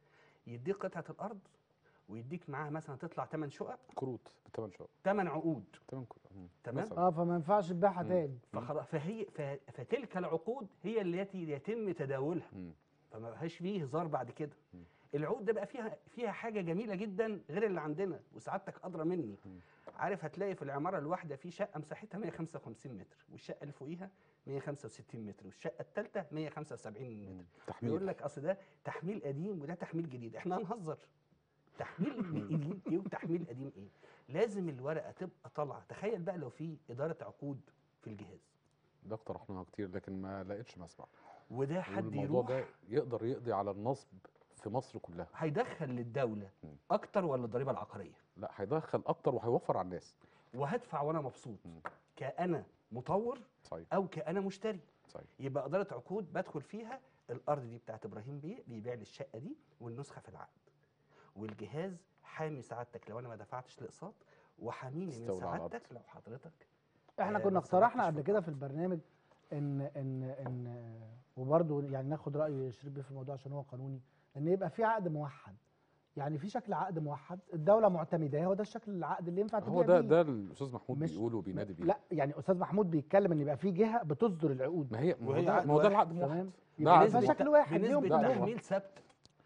S2: يديك قطعه الارض ويديك معاها مثلا تطلع 8 شقق
S3: كروت بثمان شهور
S2: 8 عقود
S3: تمام كروت مم.
S2: تمام.
S3: مثلاً.
S1: اه فما ينفعش تبيعها
S3: مم.
S1: تاني
S2: فخلاص فهي ف- فتلك العقود هي التي يتم تداولها
S3: مم.
S2: فما بقاش فيه هزار بعد كده
S3: مم.
S2: العقود ده بقى فيها فيها حاجه جميله جدا غير اللي عندنا وسعادتك ادرى مني
S3: مم.
S2: عارف هتلاقي في العماره الواحده في شقه مساحتها 155 متر والشقه اللي فوقيها 165 متر والشقه الثالثه 175 متر
S3: مم. تحميل
S2: يقول لك اصل ده تحميل قديم وده تحميل جديد احنا هنهزر تحميل جديد ايه وتحميل قديم ايه لازم الورقه تبقى طالعه تخيل بقى لو في اداره عقود في الجهاز
S3: ده اقترحناها كتير لكن ما لقيتش مسمع
S2: وده حد
S3: والموضوع
S2: يروح
S3: ده يقدر يقضي على النصب في مصر كلها
S2: هيدخل للدوله
S3: مم.
S2: اكتر ولا الضريبه العقاريه
S3: لا هيدخل اكتر وهيوفر على الناس
S2: وهدفع وانا مبسوط
S3: مم.
S2: كانا مطور
S3: صحيح
S2: او كانا مشتري
S3: صحيح
S2: يبقى اداره عقود بدخل فيها الارض دي بتاعت ابراهيم بيه بيبيع لي الشقه دي والنسخه في العقد والجهاز حامي سعادتك لو انا ما دفعتش الاقساط وحاميني من
S3: تستولى على الأرض.
S2: سعادتك لو حضرتك
S1: احنا
S2: آه،
S1: كنا
S2: ما
S1: اقترحنا
S2: تصرفتش
S1: قبل
S2: في
S1: كده
S2: الأرض.
S1: في البرنامج ان ان ان وبرضه يعني ناخد راي شريف بيه في الموضوع عشان هو قانوني ان يبقى في عقد موحد يعني في شكل عقد موحد الدوله معتمداه هو ده الشكل العقد اللي ينفع
S3: هو
S1: تبيع
S3: ده
S1: بيه.
S3: ده الاستاذ محمود
S1: مش-
S3: بيقول وبينادي بيه
S1: لا يعني استاذ محمود بيتكلم ان يبقى في جهه بتصدر العقود
S3: ما هي ما هو
S2: وهي
S3: ده
S2: عقد
S3: ما هو ده
S2: واحد.
S3: العقد
S1: تمام
S3: موحد ده
S1: يبقى
S3: عقد
S1: ينفع
S3: موحد.
S1: شكل واحد ليهم
S2: بنسبه
S3: لا،
S2: تحميل ثابته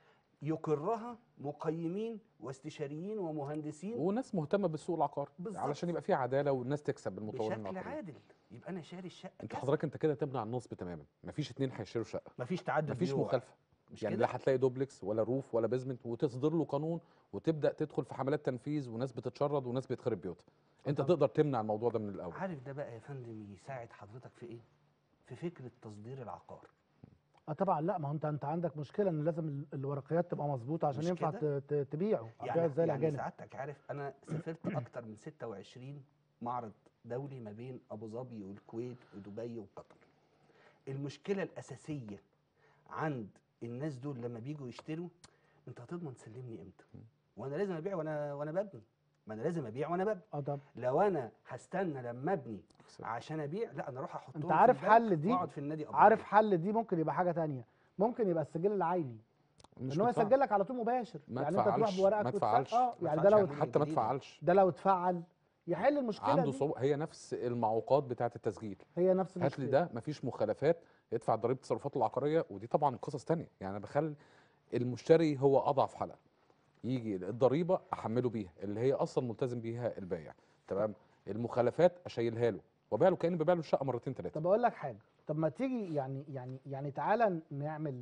S2: يقرها مقيمين واستشاريين ومهندسين
S3: وناس مهتمه بالسوق العقاري
S2: بالظبط.
S3: علشان يبقى في عداله والناس تكسب المطورين
S2: بشكل
S3: العقاريين
S2: عادل يبقى انا شاري الشقه
S3: انت
S2: كذا.
S3: حضرتك انت كده تمنع النصب تماما مفيش اتنين هيشتروا شقه
S2: مفيش تعدد
S3: مفيش
S2: بيوع.
S3: مخالفه
S2: مش
S3: يعني
S2: كده؟
S3: لا هتلاقي دوبلكس ولا روف ولا بيزمنت وتصدر له قانون وتبدا تدخل في حملات تنفيذ وناس بتتشرد وناس بيتخرب بيوتها انت
S1: طبعا.
S3: تقدر تمنع الموضوع ده من الاول
S2: عارف ده بقى يا فندم يساعد حضرتك في ايه؟ في فكره تصدير العقار
S1: اه طبعا لا ما هو انت انت عندك مشكله ان لازم ال- الورقيات تبقى مظبوطه عشان
S2: مش
S1: ينفع
S2: كده؟
S1: ت- ت- تبيعه تبيعه
S2: يعني
S1: ازاي
S2: يعني
S1: الاجانب
S2: سعادتك عارف انا سافرت اكتر من 26 معرض دولي ما بين ابو ظبي والكويت ودبي وقطر المشكله الاساسيه عند الناس دول لما بيجوا يشتروا انت هتضمن تسلمني امتى وانا لازم ابيع وانا وانا ببني ما انا لازم ابيع وانا ببني
S1: اه طب
S2: لو انا هستنى لما ابني
S3: أحسن.
S2: عشان ابيع لا انا اروح احطهم
S1: انت
S2: في
S1: عارف
S2: البنك
S1: حل دي
S2: واقعد في النادي أبيض.
S1: عارف حل دي ممكن يبقى حاجه تانية ممكن يبقى السجل العيني
S3: مش
S1: ان هو
S3: مدفع.
S1: يسجل لك على طول مباشر
S3: ما
S1: يعني انت تروح
S3: تفعلش-
S1: بورقك
S3: ما
S1: وتفعل-
S3: تفعلش.
S1: اه
S2: ما
S1: يعني ده لو
S2: تفعلش.
S3: حتى ما
S2: جديدة.
S3: تفعلش
S1: ده لو اتفعل يحل المشكله
S3: عنده
S1: دي
S3: صعوبه هي نفس المعوقات بتاعه التسجيل
S1: هي نفس
S3: هات لي
S1: المشكله
S3: ده مفيش مخالفات يدفع ضريبه التصرفات العقاريه ودي طبعا قصص تانية يعني انا بخلي المشتري هو اضعف حلقه يجي الضريبه احمله بيها اللي هي اصلا ملتزم بيها البائع تمام المخالفات اشيلها له وبيع له كاني ببيع له الشقه مرتين ثلاثه
S1: طب اقول لك حاجه طب ما تيجي يعني يعني يعني تعالى نعمل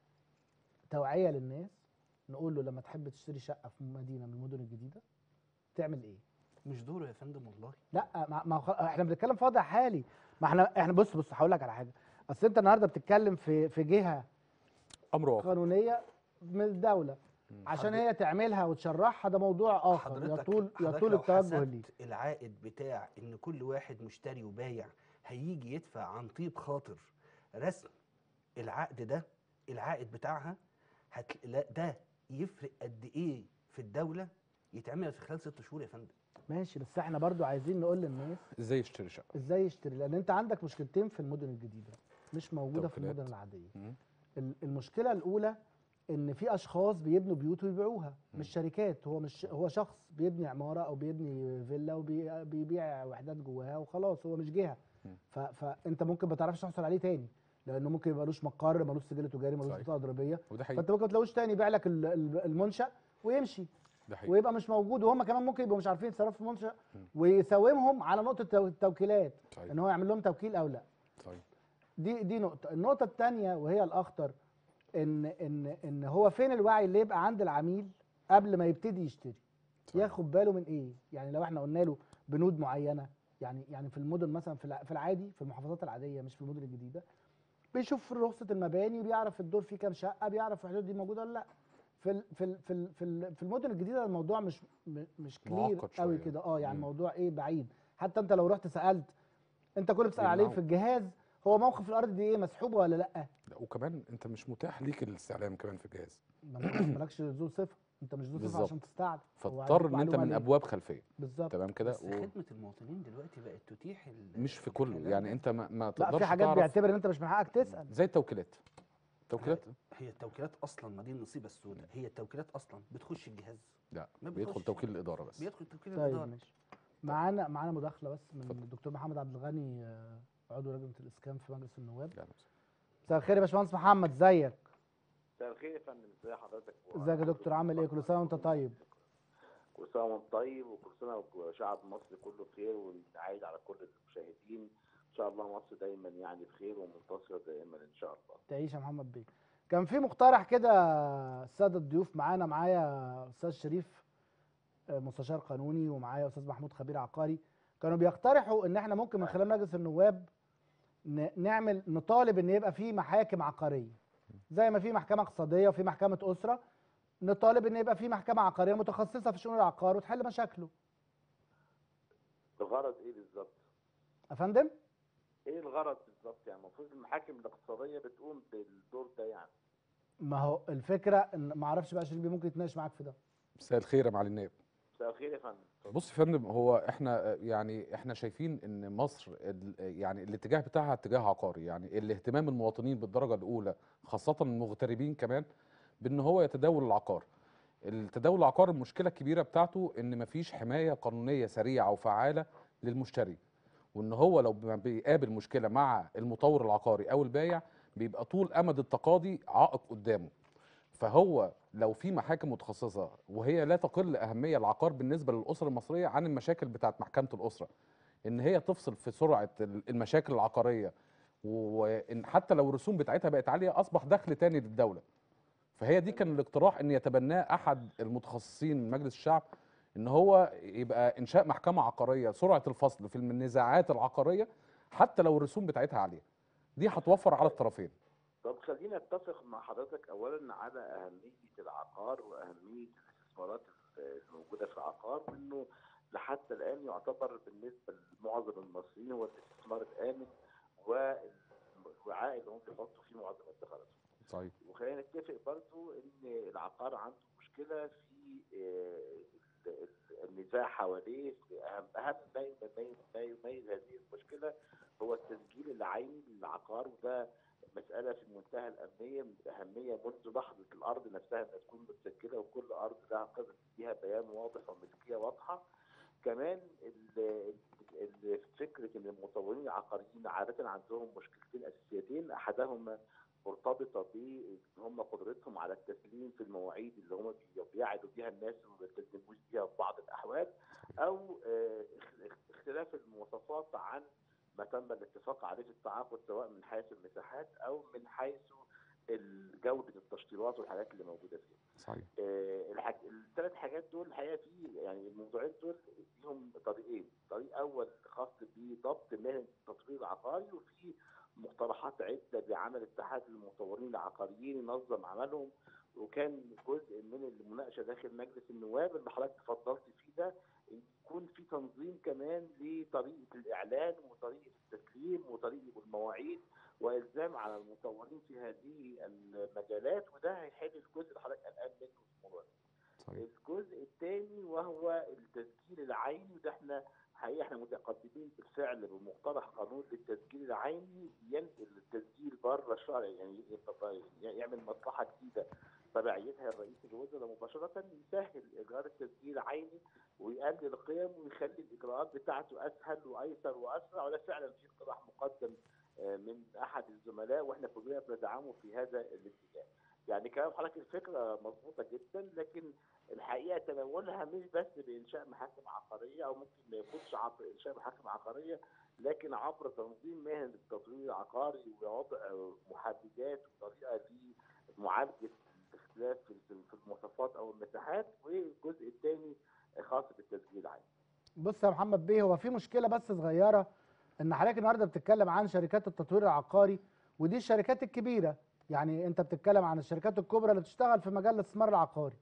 S1: توعيه للناس نقول له لما تحب تشتري شقه في مدينه من المدن الجديده تعمل ايه
S2: مش دوره يا فندم والله
S1: لا ما, ما خ- احنا بنتكلم في وضع حالي ما احنا احنا بص بص هقول لك على حاجه اصل انت النهارده بتتكلم في في جهه
S3: امر واقع
S1: قانونيه من الدوله عشان
S2: حضرتك-
S1: هي تعملها وتشرحها ده موضوع اخر
S2: حضرتك
S1: يطول
S2: حضرتك
S1: يطول
S2: لو
S1: التوجه ليه
S2: حسبت العائد بتاع ان كل واحد مشتري وبايع هيجي يدفع عن طيب خاطر رسم العقد ده العائد بتاعها هت... لا ده يفرق قد ايه في الدوله يتعمل في خلال ست شهور يا فندم
S1: ماشي بس احنا برضو عايزين نقول للناس
S3: ازاي يشتري شقه
S1: ازاي يشتري لان انت عندك مشكلتين في المدن الجديده مش موجوده في
S3: توكيلات.
S1: المدن العاديه
S3: مم.
S1: ال- المشكله الاولى ان في اشخاص بيبنوا بيوت ويبيعوها مش شركات هو مش هو شخص بيبني عماره او بيبني فيلا وبيبيع وحدات جواها وخلاص هو مش جهه
S3: مم.
S1: ف- فانت ممكن ما تعرفش تحصل عليه تاني لانه ممكن يبقى ملوش مقر ملوش سجل تجاري ملوش
S3: صحيح.
S1: بطاقه ضريبيه
S3: وده حقيقي
S1: فانت ممكن ما تلاقوش تاني يبيع لك ال- ال- المنشا ويمشي
S3: ده حقيقي
S1: ويبقى مش موجود وهم كمان ممكن يبقوا مش عارفين يتصرفوا في المنشا
S3: مم.
S1: ويساومهم على نقطه التو- التوكيلات
S3: صحيح
S1: ان هو يعمل لهم توكيل او لا
S3: صحيح
S1: دي دي نقطه النقطه الثانيه وهي الاخطر ان ان ان هو فين الوعي اللي يبقى عند العميل قبل ما يبتدي يشتري
S3: صحيح.
S1: ياخد باله من ايه يعني لو احنا قلنا له بنود معينه يعني يعني في المدن مثلا في الع- في العادي في المحافظات العاديه مش في المدن الجديده بيشوف رخصه المباني وبيعرف الدور فيه كام شقه بيعرف الحدود دي موجوده ولا لا في ال في ال في ال في, ال في المدن الجديده الموضوع مش م- مش كلير
S3: معقد
S1: قوي
S3: شوية.
S1: كده اه يعني
S3: مم.
S1: الموضوع ايه بعيد حتى انت لو رحت سالت انت كل اللي بتسال عليه
S3: بيمنعوا.
S1: في الجهاز هو موقف الارض دي ايه مسحوبه ولا لا
S3: لا وكمان انت مش متاح ليك الاستعلام كمان في الجهاز
S1: ما مالكش- مالكش ذو صفه انت مش ذو صفه
S3: بالظبط.
S1: عشان تستعد هو
S3: فاضطر
S1: هيديك
S3: ان انت
S1: معلومة
S3: من
S1: ليه؟
S3: ابواب خلفيه
S1: بالظبط
S3: تمام كده
S2: بس
S3: و...
S2: خدمه المواطنين دلوقتي بقت تتيح ال-
S3: مش في كله
S2: الكلام
S3: يعني
S2: ده.
S3: انت ما, ما
S1: لا
S3: تقدرش
S1: في حاجات
S3: تعرف
S1: بيعتبر ان انت مش من حقك تسال
S3: زي التوكيلات التوكيلات
S2: هي التوكيلات اصلا ما دي النصيبه السوداء هي التوكيلات اصلا بتخش الجهاز
S3: لا
S2: ما
S3: بيدخل
S2: بيخش.
S3: توكيل الاداره بس
S2: بيدخل توكيل
S1: طيب
S2: الاداره
S1: ماشي معانا معانا مداخله بس من
S3: اتفضل.
S1: الدكتور محمد عبد الغني آه، عضو لجنه الاسكان في مجلس النواب
S3: لا
S1: مساء الخير يا باشمهندس محمد ازيك
S5: مساء الخير يا فندم ازي حضرتك
S1: ازيك يا دكتور عامل ايه كل سنه وانت طيب
S5: كل سنه وانت طيب وكل سنه وشعب مصر كله بخير ونعيد على كل المشاهدين ان شاء الله مصر دايما يعني بخير ومنتصره دائما ان شاء الله
S1: تعيش يا محمد بيه كان في مقترح كده الساده الضيوف معانا معايا استاذ شريف آه، مستشار قانوني ومعايا استاذ محمود خبير عقاري كانوا بيقترحوا ان احنا ممكن من خلال مجلس النواب ن- نعمل نطالب ان يبقى في محاكم عقاريه زي ما في محكمه اقتصاديه وفي محكمه اسره نطالب ان يبقى في محكمه عقاريه متخصصه في شؤون العقار وتحل مشاكله
S5: الغرض ايه بالظبط؟
S1: يا فندم
S5: ايه الغرض بالظبط يعني المفروض المحاكم الاقتصاديه بتقوم بالدور ده يعني
S1: ما هو الفكره ان ما اعرفش بقى شريف بيه ممكن يتناقش معاك في ده
S3: مساء الخير يا معالي النائب
S5: مساء الخير يا فندم اتفضل.
S3: بص يا فندم هو احنا آه، يعني احنا شايفين ان مصر ال- يعني الاتجاه بتاعها اتجاه عقاري يعني الاهتمام المواطنين بالدرجه الاولى خاصه المغتربين كمان بان هو يتداول العقار التداول العقار المشكله الكبيره بتاعته ان مفيش حمايه قانونيه سريعه وفعاله للمشتري وان هو لو ما بيقابل مشكله مع المطور العقاري او البايع بيبقى طول امد التقاضي عائق قدامه فهو لو في محاكم متخصصه وهي لا تقل اهميه العقار بالنسبه للاسره المصريه عن المشاكل بتاعت محكمه الاسره ان هي تفصل في سرعه ال- المشاكل العقاريه وان حتى لو الرسوم بتاعتها بقت عاليه اصبح دخل تاني للدوله فهي دي كان الاقتراح ان يتبناه احد المتخصصين من مجلس الشعب ان هو يبقى انشاء محكمه عقاريه سرعه الفصل في النزاعات العقاريه حتى لو الرسوم بتاعتها عاليه دي هتوفر على الطرفين
S5: طب خلينا اتفق مع حضرتك اولا على اهميه العقار واهميه الاستثمارات الموجوده في العقار وانه لحتى الان يعتبر بالنسبه لمعظم المصريين هو الاستثمار الامن والوعاء اللي هم بيحطوا فيه معظم ادخاراتهم.
S3: صحيح
S5: وخلينا نتفق برضو ان العقار عنده مشكله في آه، ال- ال- النزاع حواليه اهم اهم ما يميز ما يميز هذه المشكله هو التسجيل العيني للعقار وده مساله في منتهى الامنيه الاهميه منذ لحظه الارض نفسها انها تكون متسجله وكل ارض لها قيمه فيها بيان واضح وملكيه واضحه كمان ال- ال- فكره ان المطورين العقاريين عاده عندهم مشكلتين اساسيتين احدهما مرتبطه بان هم قدرتهم على التسليم في المواعيد اللي هم بي- بيعدوا بيها الناس وما بيلتزموش بيها في بعض الاحوال او آه، اخ- اختلاف المواصفات عن ما تم الاتفاق عليه في التعاقد سواء من حيث المساحات او من حيث ال- جوده التشطيبات والحاجات اللي موجوده فيها.
S3: صحيح
S5: آه، الحاج... الثلاث حاجات دول الحقيقه في يعني الموضوعين دول ليهم طريقين، طريق اول خاص بضبط مهنه التطوير العقاري وفي مقترحات عده بعمل اتحاد المطورين العقاريين ينظم عملهم وكان جزء من المناقشه داخل مجلس النواب اللي حضرتك تفضلت فيه ده إن يكون في تنظيم كمان لطريقه الاعلان وطريقه التسليم وطريقه المواعيد والزام على المطورين في هذه المجالات وده هيحل الجزء اللي حضرتك قلقان منه في الموضوع ده.
S3: صحيح
S5: الجزء الثاني وهو التسجيل العيني وده احنا حقيقه احنا متقدمين بالفعل بمقترح قانون للتسجيل العيني ينقل التسجيل بره الشرع يعني يبقى- يعمل مصلحه جديده تبعيتها الرئيس الوزراء مباشره يسهل اجراء التسجيل العيني ويقلل القيم ويخلي الاجراءات بتاعته اسهل وايسر واسرع وده فعلا في اقتراح مقدم آه، آه، من احد الزملاء واحنا كلنا بندعمه في هذا الاتجاه. يعني كلام حضرتك الفكره مضبوطه جدا لكن الحقيقه تناولها مش بس بانشاء محاكم عقاريه او ممكن ما يكونش عبر انشاء محاكم عقاريه لكن عبر تنظيم مهن التطوير العقاري ووضع محددات وطريقه لمعالجه الاختلاف في في المواصفات او المساحات والجزء الثاني خاص بالتسجيل العام.
S1: بص يا محمد بيه هو في مشكله بس صغيره ان حضرتك النهارده بتتكلم عن شركات التطوير العقاري ودي الشركات الكبيره يعني انت بتتكلم عن الشركات الكبرى اللي بتشتغل في مجال الاستثمار العقاري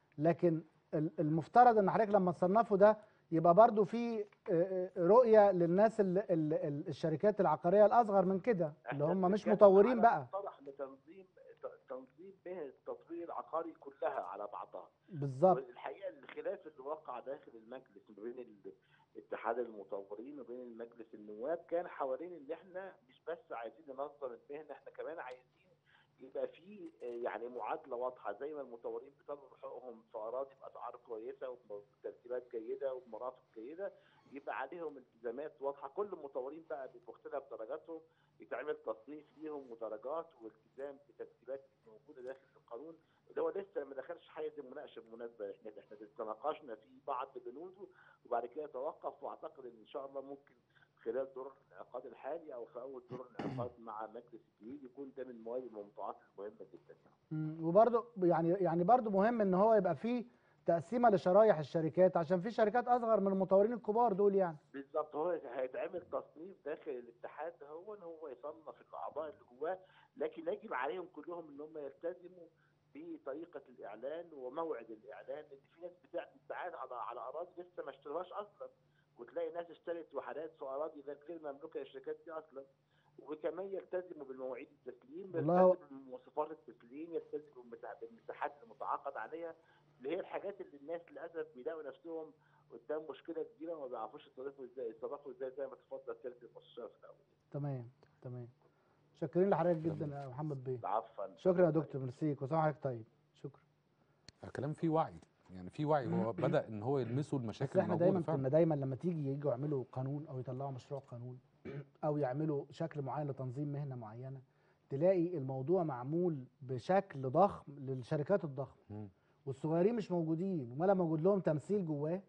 S1: لكن ال- المفترض ان حضرتك لما تصنفه ده يبقى برضو في آه، آه، رؤيه للناس ال ال ال الشركات العقاريه الاصغر من كده اللي
S5: إحنا
S1: هم مش
S5: بنتكلم
S1: مطورين
S5: على
S1: بقى
S5: مقترح لتنظيم تنظيم مهن التطوير العقاري كلها على بعضها.
S1: بالظبط
S5: والحقيقه الخلاف اللي وقع داخل المجلس ما بين ال- اتحاد المطورين وبين المجلس النواب كان حوالين ان احنا مش بس عايزين ننظم المهنه احنا كمان عايزين يبقى في آه، يعني معادله واضحه زي ما المطورين بيطلبوا حقوقهم في اراضي باسعار كويسه وبترتيبات جيده وبمرافق جيده يبقى عليهم التزامات واضحه كل المطورين بقى بمختلف درجاتهم يتعمل تصنيف ليهم ودرجات والتزام بترتيبات موجوده داخل القانون اللي هو لسه ما دخلش حيز المناقشه بالمناسبه احنا احنا تناقشنا في بعض بنوده وبعد كده توقف واعتقد ان شاء الله ممكن خلال دور الانعقاد الحالي او في اول دور الانعقاد مع مجلس الجديد يكون ده من المواد الموضوعات المهمه جدا يعني.
S1: مم، وبرضو يعني يعني برضو مهم ان هو يبقى فيه تقسيمه لشرايح الشركات عشان في شركات اصغر من المطورين الكبار دول يعني
S5: بالظبط هو هيتعمل تصنيف داخل الاتحاد هو ان هو يصنف الاعضاء اللي جواه لكن يجب عليهم كلهم ان هم يلتزموا بطريقه الاعلان وموعد الاعلان لان في ناس بتعمل ساعات على على اراضي لسه ما اشتروهاش اصلا وتلاقي ناس اشترت وحدات في اراضي غير مملوكه للشركات دي اصلا وكمان يلتزموا بالمواعيد التسليم
S1: والله هو-
S5: يلتزموا بمواصفات التسليم يلتزموا بالمساح- بالمساحات المتعاقد عليها اللي هي الحاجات اللي الناس للاسف بيلاقوا نفسهم قدام مشكله كبيره وما بيعرفوش يتصرفوا ازاي يتصرفوا ازاي زي ما تفضل سياده المستشار في الاول
S1: تمام تمام شاكرين لحضرتك جدا يا محمد بيه
S5: عفوا
S1: شكرا يا دكتور ميرسي كل سنه وحضرتك طيب شكرا
S3: كلام فيه وعي يعني في وعي هو بدا ان هو يلمسوا
S1: بس
S3: المشاكل
S1: احنا
S3: الموجوده
S1: دايما
S3: فعلا
S1: كنا دايما لما تيجي يجوا يعملوا قانون او يطلعوا مشروع قانون او يعملوا شكل معين لتنظيم مهنه معينه تلاقي الموضوع معمول بشكل ضخم للشركات الضخمه
S3: مم.
S1: والصغيرين مش موجودين ولا موجود لهم تمثيل جواه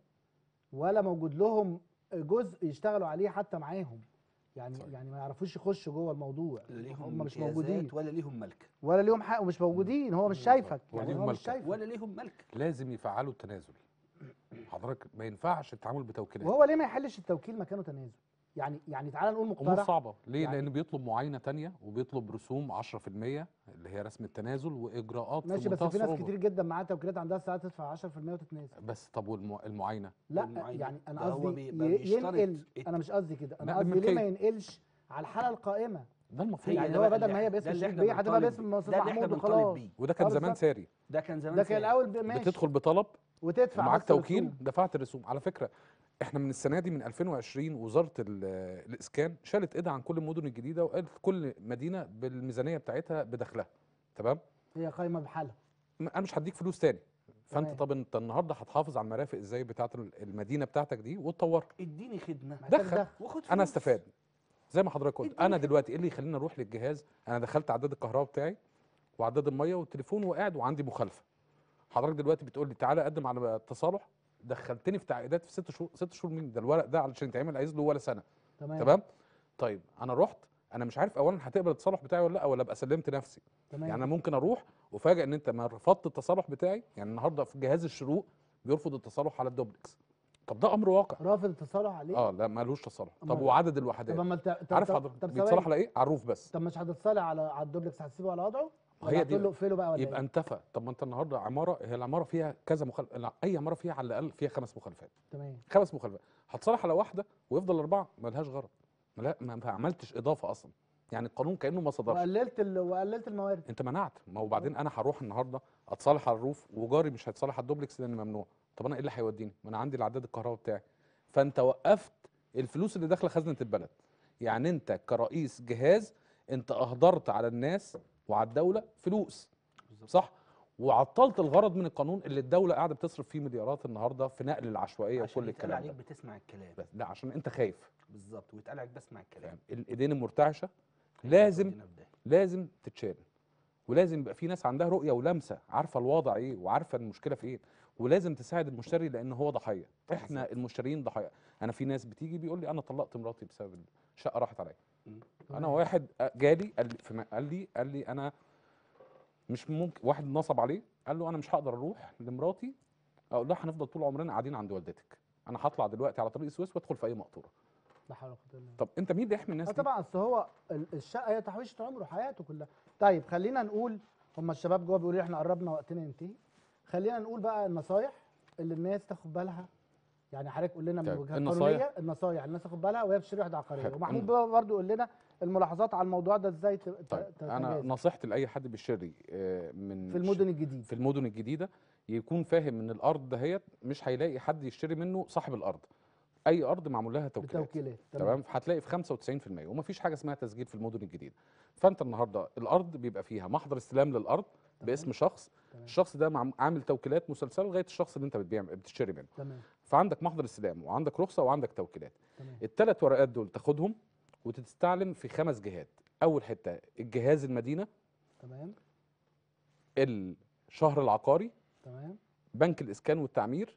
S1: ولا موجود لهم جزء يشتغلوا عليه حتى معاهم يعني
S3: صحيح.
S1: يعني ما يعرفوش يخشوا جوه الموضوع
S2: لا ليهم
S1: هم مش
S2: امتيازات
S1: موجودين
S2: ولا ليهم ملك
S1: ولا ليهم حق ومش موجودين هو مش شايفك
S3: ولا
S1: يعني
S3: ليهم
S1: هو مش
S3: ملكة.
S1: شايفك
S2: ولا ليهم ملك
S3: لازم يفعلوا التنازل حضرتك ما ينفعش التعامل بتوكيلات
S1: وهو ليه ما يحلش التوكيل مكانه تنازل يعني يعني تعالى نقول
S3: امور
S1: مقترح
S3: صعبه ليه
S1: يعني-
S3: لان بيطلب معاينه تانية وبيطلب رسوم 10% اللي هي رسم التنازل واجراءات
S1: ماشي
S3: في
S1: بس
S3: منتهى
S1: في ناس
S3: الصعوبة.
S1: كتير جدا معاها توكيلات عندها ساعات تدفع 10% وتتنازل
S3: بس طب والمعاينه
S1: لا
S2: والمعاينة.
S1: يعني انا
S2: ده هو
S1: قصدي
S2: بيبقى
S1: ي-
S2: بيشترط
S1: ينقل
S2: الت-
S1: انا مش قصدي كده انا
S3: نقل
S1: قصدي ليه ما
S3: الملكية.
S1: ينقلش على الحاله القائمه
S3: ده المفروض
S1: يعني
S2: ده
S1: هو
S2: بقى
S1: بدل
S2: اللي
S1: ما هي
S2: إحنا-
S1: باسم
S2: ده اللي
S1: الشيخ
S2: إحنا
S1: بيه هتبقى
S2: بنطالب
S1: باسم
S2: بيه.
S1: المؤسسه
S2: ده اللي إحنا
S1: محمود
S2: بنطالب
S1: وخلاص
S2: بيه.
S3: وده كان
S1: آه
S3: زمان
S1: بالظبط.
S3: ساري
S2: ده كان زمان
S1: ده كان
S2: ساري.
S1: الاول ب- ماشي
S3: بتدخل بطلب
S1: وتدفع
S3: ومعاك
S1: بس
S3: توكيل
S1: رسوم.
S3: دفعت الرسوم على فكره احنا من السنه دي من 2020 وزاره ال- الاسكان شالت ايدها عن كل المدن الجديده وقالت كل مدينه بالميزانيه بتاعتها بدخلها تمام
S1: هي قايمه بحالها
S3: م- انا مش هديك فلوس تاني فانت
S1: تمام.
S3: طب انت النهارده هتحافظ على المرافق ازاي بتاعت ال- المدينه بتاعتك دي وتطورها
S2: اديني خدمه
S1: محتاج
S3: دخل.
S1: دخل
S2: وخد
S3: انا
S2: فلوس.
S3: استفاد زي ما حضرتك قلت
S2: اديني
S3: انا
S2: خدمة.
S3: دلوقتي ايه اللي يخليني اروح للجهاز انا دخلت عداد الكهرباء بتاعي وعداد الميه والتليفون وقاعد وعندي مخالفه حضرتك دلوقتي بتقول لي تعالى قدم على التصالح دخلتني في تعقيدات في ست شهور ست شهور مين ده الورق ده علشان يتعمل عايز له ولا سنه
S1: تمام
S3: تمام طيب انا رحت انا مش عارف اولا هتقبل التصالح بتاعي ولا لا ولا ابقى سلمت نفسي
S1: تمام
S3: يعني انا ممكن اروح وفاجئ ان انت ما رفضت التصالح بتاعي يعني النهارده في جهاز الشروق بيرفض التصالح على الدوبلكس طب ده امر واقع
S1: رافض التصالح عليه
S3: اه لا مالوش تصالح طب
S1: أمال-
S3: وعدد
S1: طب
S3: الوحدات
S1: اما انت طب
S3: عارف
S1: طب-
S3: حضرتك
S1: طب
S3: بيتصالح
S1: ثواني
S3: على ايه على الروف بس
S1: طب مش هتتصالح على على الدوبلكس هتسيبه على وضعه ولا
S3: هي دي
S1: هتقول له اقفله بقى ولا
S3: يبقى
S1: إيه؟
S3: انتفى طب ما انت النهارده عماره هي العماره فيها كذا مخالفه لا، اي عماره فيها على الاقل فيها خمس مخالفات
S1: تمام
S3: خمس مخالفات هتصالح على واحده ويفضل اربعه ملهاش غرض لا ما ما عملتش اضافه اصلا يعني القانون كانه ما صدرش
S1: وقللت ال... وقللت الموارد
S3: انت منعت ما هو بعدين انا هروح النهارده اتصالح على الروف وجاري مش هيتصالح على الدوبلكس لان ممنوع طب انا ايه اللي هيوديني ما انا عندي العداد الكهرباء بتاعي فانت وقفت الفلوس اللي داخله خزنه البلد يعني انت كرئيس جهاز انت اهدرت على الناس وعلى الدوله فلوس صح وعطلت الغرض من القانون اللي الدوله قاعده بتصرف فيه مليارات النهارده في نقل العشوائيه
S2: عشان
S3: وكل
S2: يتقال
S3: الكلام
S2: عليك
S3: ده
S2: بتسمع الكلام
S3: بس لا عشان انت خايف
S2: بالظبط ويتقال عليك بسمع الكلام
S3: فاهم الايدين المرتعشه لازم
S2: هيودينا في داهية.
S3: لازم تتشال ولازم يبقى في ناس عندها رؤيه ولمسه عارفه الوضع ايه وعارفه المشكله في ايه ولازم تساعد المشتري لان هو ضحيه احنا المشترين ضحايا انا في ناس بتيجي بيقول لي انا طلقت مراتي بسبب الشقه راحت عليا انا واحد جالي قال لي في م- قال لي قال لي انا مش ممكن واحد نصب عليه قال له انا مش هقدر اروح لمراتي اقول لها هنفضل طول عمرنا قاعدين عند والدتك انا هطلع دلوقتي على طريق السويس وادخل في اي مقطوره
S1: لا حول ولا قوه الا بالله
S3: طب انت مين اللي يحمي الناس
S1: اه
S3: دي
S1: طبعا اصل هو ال- الشقه هي تحويشه عمره حياته كلها طيب خلينا نقول هم الشباب جوه بيقولوا لي احنا قربنا وقتنا ينتهي خلينا نقول بقى النصايح اللي الناس تاخد بالها يعني حضرتك قول لنا من
S3: طيب،
S1: وجهه
S3: النصايح.
S1: قانونيه النصايح الناس تاخد بالها وهي بتشتري وحده عقاريه
S3: حلو.
S1: ومحمود
S3: مم.
S1: بقى برضه يقول لنا الملاحظات على الموضوع ده ازاي ت- ت-
S3: طيب انا
S1: تتجاوز
S3: نصيحتي لاي حد بيشتري آه، من
S1: في المدن الجديده
S3: في المدن الجديده يكون فاهم ان الارض دهيت مش هيلاقي حد يشتري منه صاحب الارض اي ارض معمول لها توكيلات
S1: بالتوكيلات
S3: تمام هتلاقي في 95% ومفيش حاجه اسمها تسجيل في المدن الجديده فانت النهارده الارض بيبقى فيها محضر استلام للارض باسم شخص
S1: تمام.
S3: الشخص ده معم- عامل توكيلات مسلسله لغايه الشخص اللي انت بتبيع بتشتري منه
S1: تمام
S3: فعندك محضر استلام وعندك رخصه وعندك توكيلات
S1: تمام
S3: الثلاث ورقات دول تاخدهم وتستعلم في خمس جهات اول حته الجهاز المدينه
S1: تمام
S3: الشهر العقاري
S1: تمام
S3: بنك الاسكان والتعمير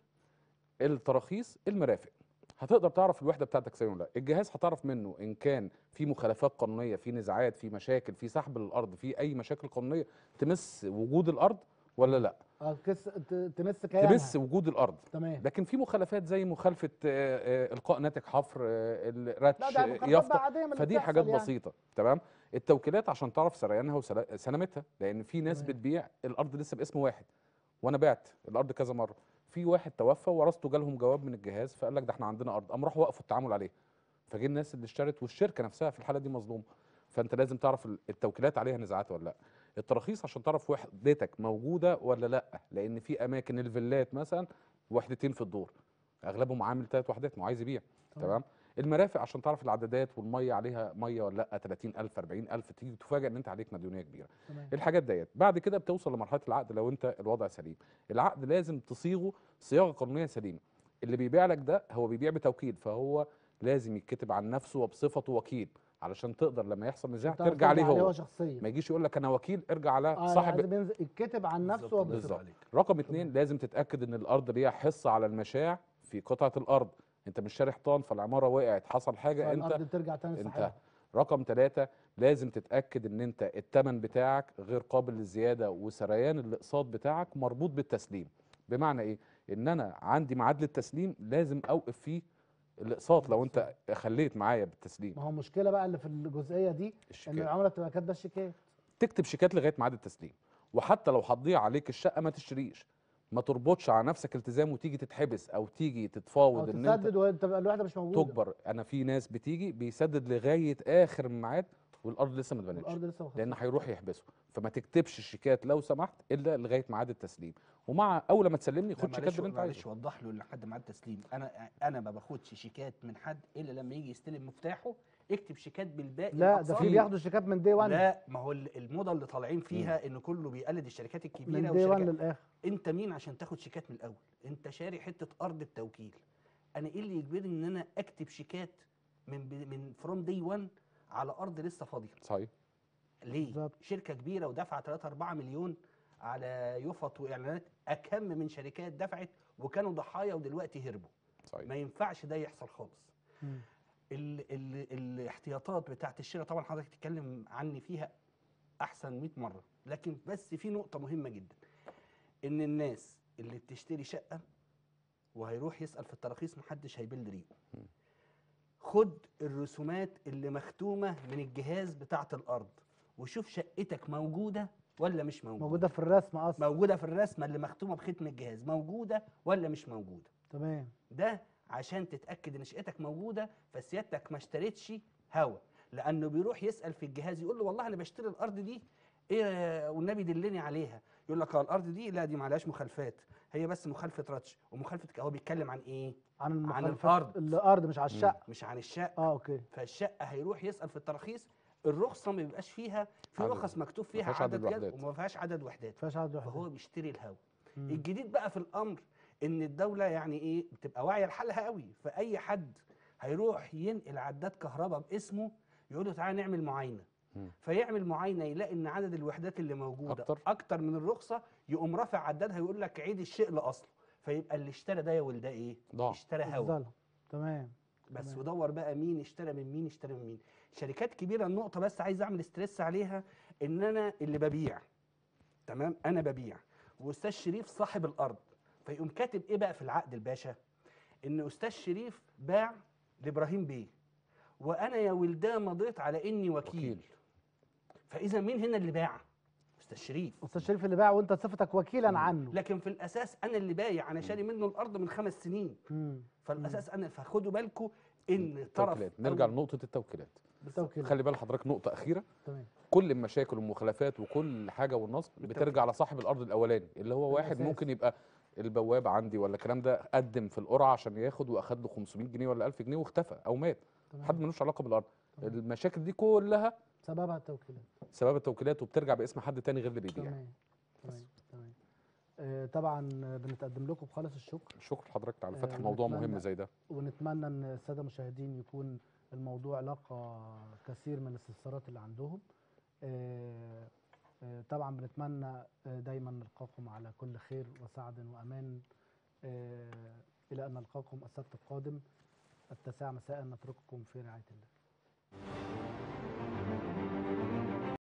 S3: التراخيص المرافق هتقدر تعرف الوحده بتاعتك سليمه ولا لا الجهاز هتعرف منه ان كان في مخالفات قانونيه في نزاعات في مشاكل في سحب للارض في اي مشاكل قانونيه تمس وجود الارض ولا لا
S1: اه كس ت- تمس كيانها
S3: تمس وجود الارض
S1: تمام
S3: لكن في مخالفات زي مخالفه آه، آه، القاء ناتج حفر آه، الرتش
S1: لا ده
S3: آه،
S1: مخالفات
S3: يافطه
S1: بقى عاديه من اللي
S3: فدي
S1: بتحصل
S3: حاجات
S1: يعني.
S3: بسيطه تمام التوكيلات عشان تعرف سريانها وسلامتها لان في ناس
S1: تمام.
S3: بتبيع الارض لسه باسم واحد وانا بعت الارض كذا مره في واحد توفى ورثته جالهم جواب من الجهاز فقال لك ده احنا عندنا ارض قام راحوا وقفوا التعامل عليه فجه الناس اللي اشترت والشركه نفسها في الحاله دي مظلومه فانت لازم تعرف ال- التوكيلات عليها نزاعات ولا لا التراخيص عشان تعرف وحدتك موجوده ولا لا لان في اماكن الفيلات مثلا وحدتين في الدور اغلبهم عامل ثلاث وحدات ما هو عايز يبيع
S1: تمام.
S3: تمام المرافق عشان تعرف العدادات والميه عليها ميه ولا لا 30000 40000 تيجي تفاجئ ان انت عليك مديونيه كبيره
S1: تمام
S3: الحاجات ديت بعد كده بتوصل لمرحله العقد لو انت الوضع سليم العقد لازم تصيغه صياغه قانونيه سليمه اللي بيبيع لك ده هو بيبيع بتوكيل فهو لازم يتكتب عن نفسه وبصفته وكيل علشان تقدر لما يحصل نزاع
S1: تعرف
S3: ترجع عليه
S1: هو
S3: هو
S1: شخصيا
S3: ما يجيش يقول لك انا وكيل ارجع على
S1: اه
S3: صاحب
S1: لازم ينزل يتكتب عن نفسه
S2: بالظبط،
S1: وبصفته.
S3: بالظبط
S2: عليك.
S3: رقم اتنين لازم تتاكد ان الارض ليها حصه على المشاع في قطعه الارض انت مش شاري حيطان فالعماره وقعت حصل حاجه انت
S1: فالارض ترجع تاني
S3: انت
S1: صحيحه
S3: رقم ثلاثة لازم تتأكد ان انت التمن بتاعك غير قابل للزيادة وسريان الاقساط بتاعك مربوط بالتسليم بمعنى ايه ان انا عندي ميعاد للتسليم لازم اوقف فيه الاقساط لو انت خليت معايا بالتسليم
S1: ما هو المشكله بقى اللي في الجزئيه دي ان
S3: الشيكات
S1: العملاء بتبقى كاتبه الشيكات
S3: تكتب شيكات لغايه ميعاد التسليم وحتى لو هتضيع عليك الشقه ما تشتريش ما تربطش على نفسك التزام وتيجي تتحبس او تيجي
S1: او
S3: تتفاوض ان انت
S1: تسدد وانت بقى الوحده مش موجوده
S3: تجبر انا في ناس بتيجي بيسدد لغايه اخر الميعاد والارض لسه ما اتبنتش
S1: الارض لسه ما
S3: لان
S1: خلصتش.
S3: هيروح يحبسه فما تكتبش الشيكات لو سمحت الا لغايه ميعاد التسليم ومع اول ما تسلمني
S2: لا،
S3: خد شيكات
S2: معلش
S3: اللي انت
S2: معلش
S3: عايزه
S2: وضح له لحد ميعاد التسليم انا انا ما باخدش شيكات من حد الا لما يجي يستلم مفتاحه اكتب شيكات بالباقي
S1: لا ده
S2: الأقساط.
S1: في بياخدوا شيكات من دي 1
S2: لا ما هو ال- الموضه اللي طالعين فيها ان كله بيقلد الشركات الكبيره
S1: من دي 1
S2: والشركات
S1: للاخر
S2: انت مين عشان تاخد شيكات من الاول انت شاري حته ارض بتوكيل انا ايه اللي يجبرني ان انا اكتب شيكات من ب- من فروم دي 1 على ارض لسه فاضيه
S3: صحيح
S2: ليه
S1: بالظبط.
S2: شركه كبيره ودافعه 3 4 مليون على يفط واعلانات اكم من شركات دفعت وكانوا ضحايا ودلوقتي هربوا
S3: صحيح
S2: ما ينفعش ده يحصل خالص
S1: مم.
S2: ال ال الاحتياطات بتاعت الشراء طبعا حضرتك تتكلم عني فيها احسن 100 مره لكن بس في نقطه مهمه جدا ان الناس اللي بتشتري شقه وهيروح يسال في التراخيص محدش هيبل ريقه خد الرسومات اللي مختومه من الجهاز بتاعت الارض وشوف شقتك موجوده ولا مش موجوده
S1: موجوده في الرسم اصلا
S2: موجوده في الرسمه اللي مختومه بختم الجهاز موجوده ولا مش موجوده
S1: تمام
S2: ده عشان تتاكد ان شقتك موجوده فسيادتك ما اشتريتش هوا لانه بيروح يسال في الجهاز يقول له والله انا بشتري الارض دي ايه والنبي دلني عليها يقول لك اه الارض دي لا دي معلهاش مخالفات هي بس مخالفه رتش ومخالفه ك- هو بيتكلم عن ايه
S1: عن المخالفات
S2: الأرض.
S1: الارض مش على الشقه
S2: مش عن الشقه
S1: اه اوكي
S2: فالشقه هيروح يسال في التراخيص الرخصه ما بيبقاش فيها في
S3: عدد.
S2: رخص مكتوب
S3: ما
S2: فيها
S3: فيهاش عدد
S2: عدد كذا
S3: وحدات.
S2: وما فيهاش عدد وحدات
S1: فيهاش عدد واحد
S2: فهو بيشتري الهوا
S1: مم.
S2: الجديد بقى في الامر ان الدوله يعني ايه بتبقى واعيه لحالها قوي فاي حد هيروح ينقل عداد كهرباء باسمه يقول له تعالى نعمل معاينه
S3: مم.
S2: فيعمل معاينه يلاقي ان عدد الوحدات اللي موجوده
S3: أكتر.
S2: اكتر من الرخصه يقوم رافع عدادها يقول لك عيد الشيء لاصله فيبقى اللي اشترى ده يا ولد ايه
S3: ضاع.
S2: اشترى هوا
S1: اتظلم تمام
S2: بس
S1: تمام.
S2: ودور بقى مين اشترى من مين اشترى من مين شركات كبيره النقطه بس عايز اعمل ستريس عليها ان انا اللي ببيع تمام انا ببيع واستاذ شريف صاحب الارض فيقوم كاتب ايه بقى في العقد الباشا ان استاذ شريف باع لابراهيم بيه وانا يا ولداه مضيت على اني وكيل,
S3: وكيل.
S2: وكيل. فاذا مين هنا اللي باع استاذ شريف
S1: استاذ شريف اللي باع وانت صفتك وكيلا عنه
S2: لكن في الاساس انا اللي بايع انا شاري منه الارض من خمس سنين
S1: مم.
S2: فالاساس انا فخدوا بالكم ان طرف
S3: التوكيلات نرجع
S2: أو-
S3: لنقطه التوكيلات
S1: بالتوكيل
S3: خلي بال حضرتك نقطه اخيره
S1: تمام
S3: كل المشاكل والمخالفات وكل حاجه والنصب بترجع على صاحب الارض الاولاني اللي هو واحد
S1: الأساس.
S3: ممكن يبقى البواب عندي ولا الكلام ده قدم في القرعه عشان ياخد واخد له 500 جنيه ولا 1000 جنيه واختفى او مات
S1: تمام.
S3: حد ملوش علاقه بالارض المشاكل دي كلها
S1: سببها التوكيلات
S3: سبب التوكيلات وبترجع باسم حد تاني غير اللي بيبيع
S1: تمام تمام تمام آه طبعا آه، بنتقدم لكم بخالص الشكر
S3: شكرا لحضرتك على
S1: آه،
S3: فتح موضوع
S1: ونتمنى-
S3: مهم زي ده
S1: ونتمنى ان الساده المشاهدين يكون الموضوع لقى كثير من الاستفسارات اللي عندهم آه، آه، طبعا بنتمنى آه، دايما نلقاكم على كل خير وسعد وامان آه، الى ان نلقاكم السبت القادم التاسعه مساء نترككم في رعايه الله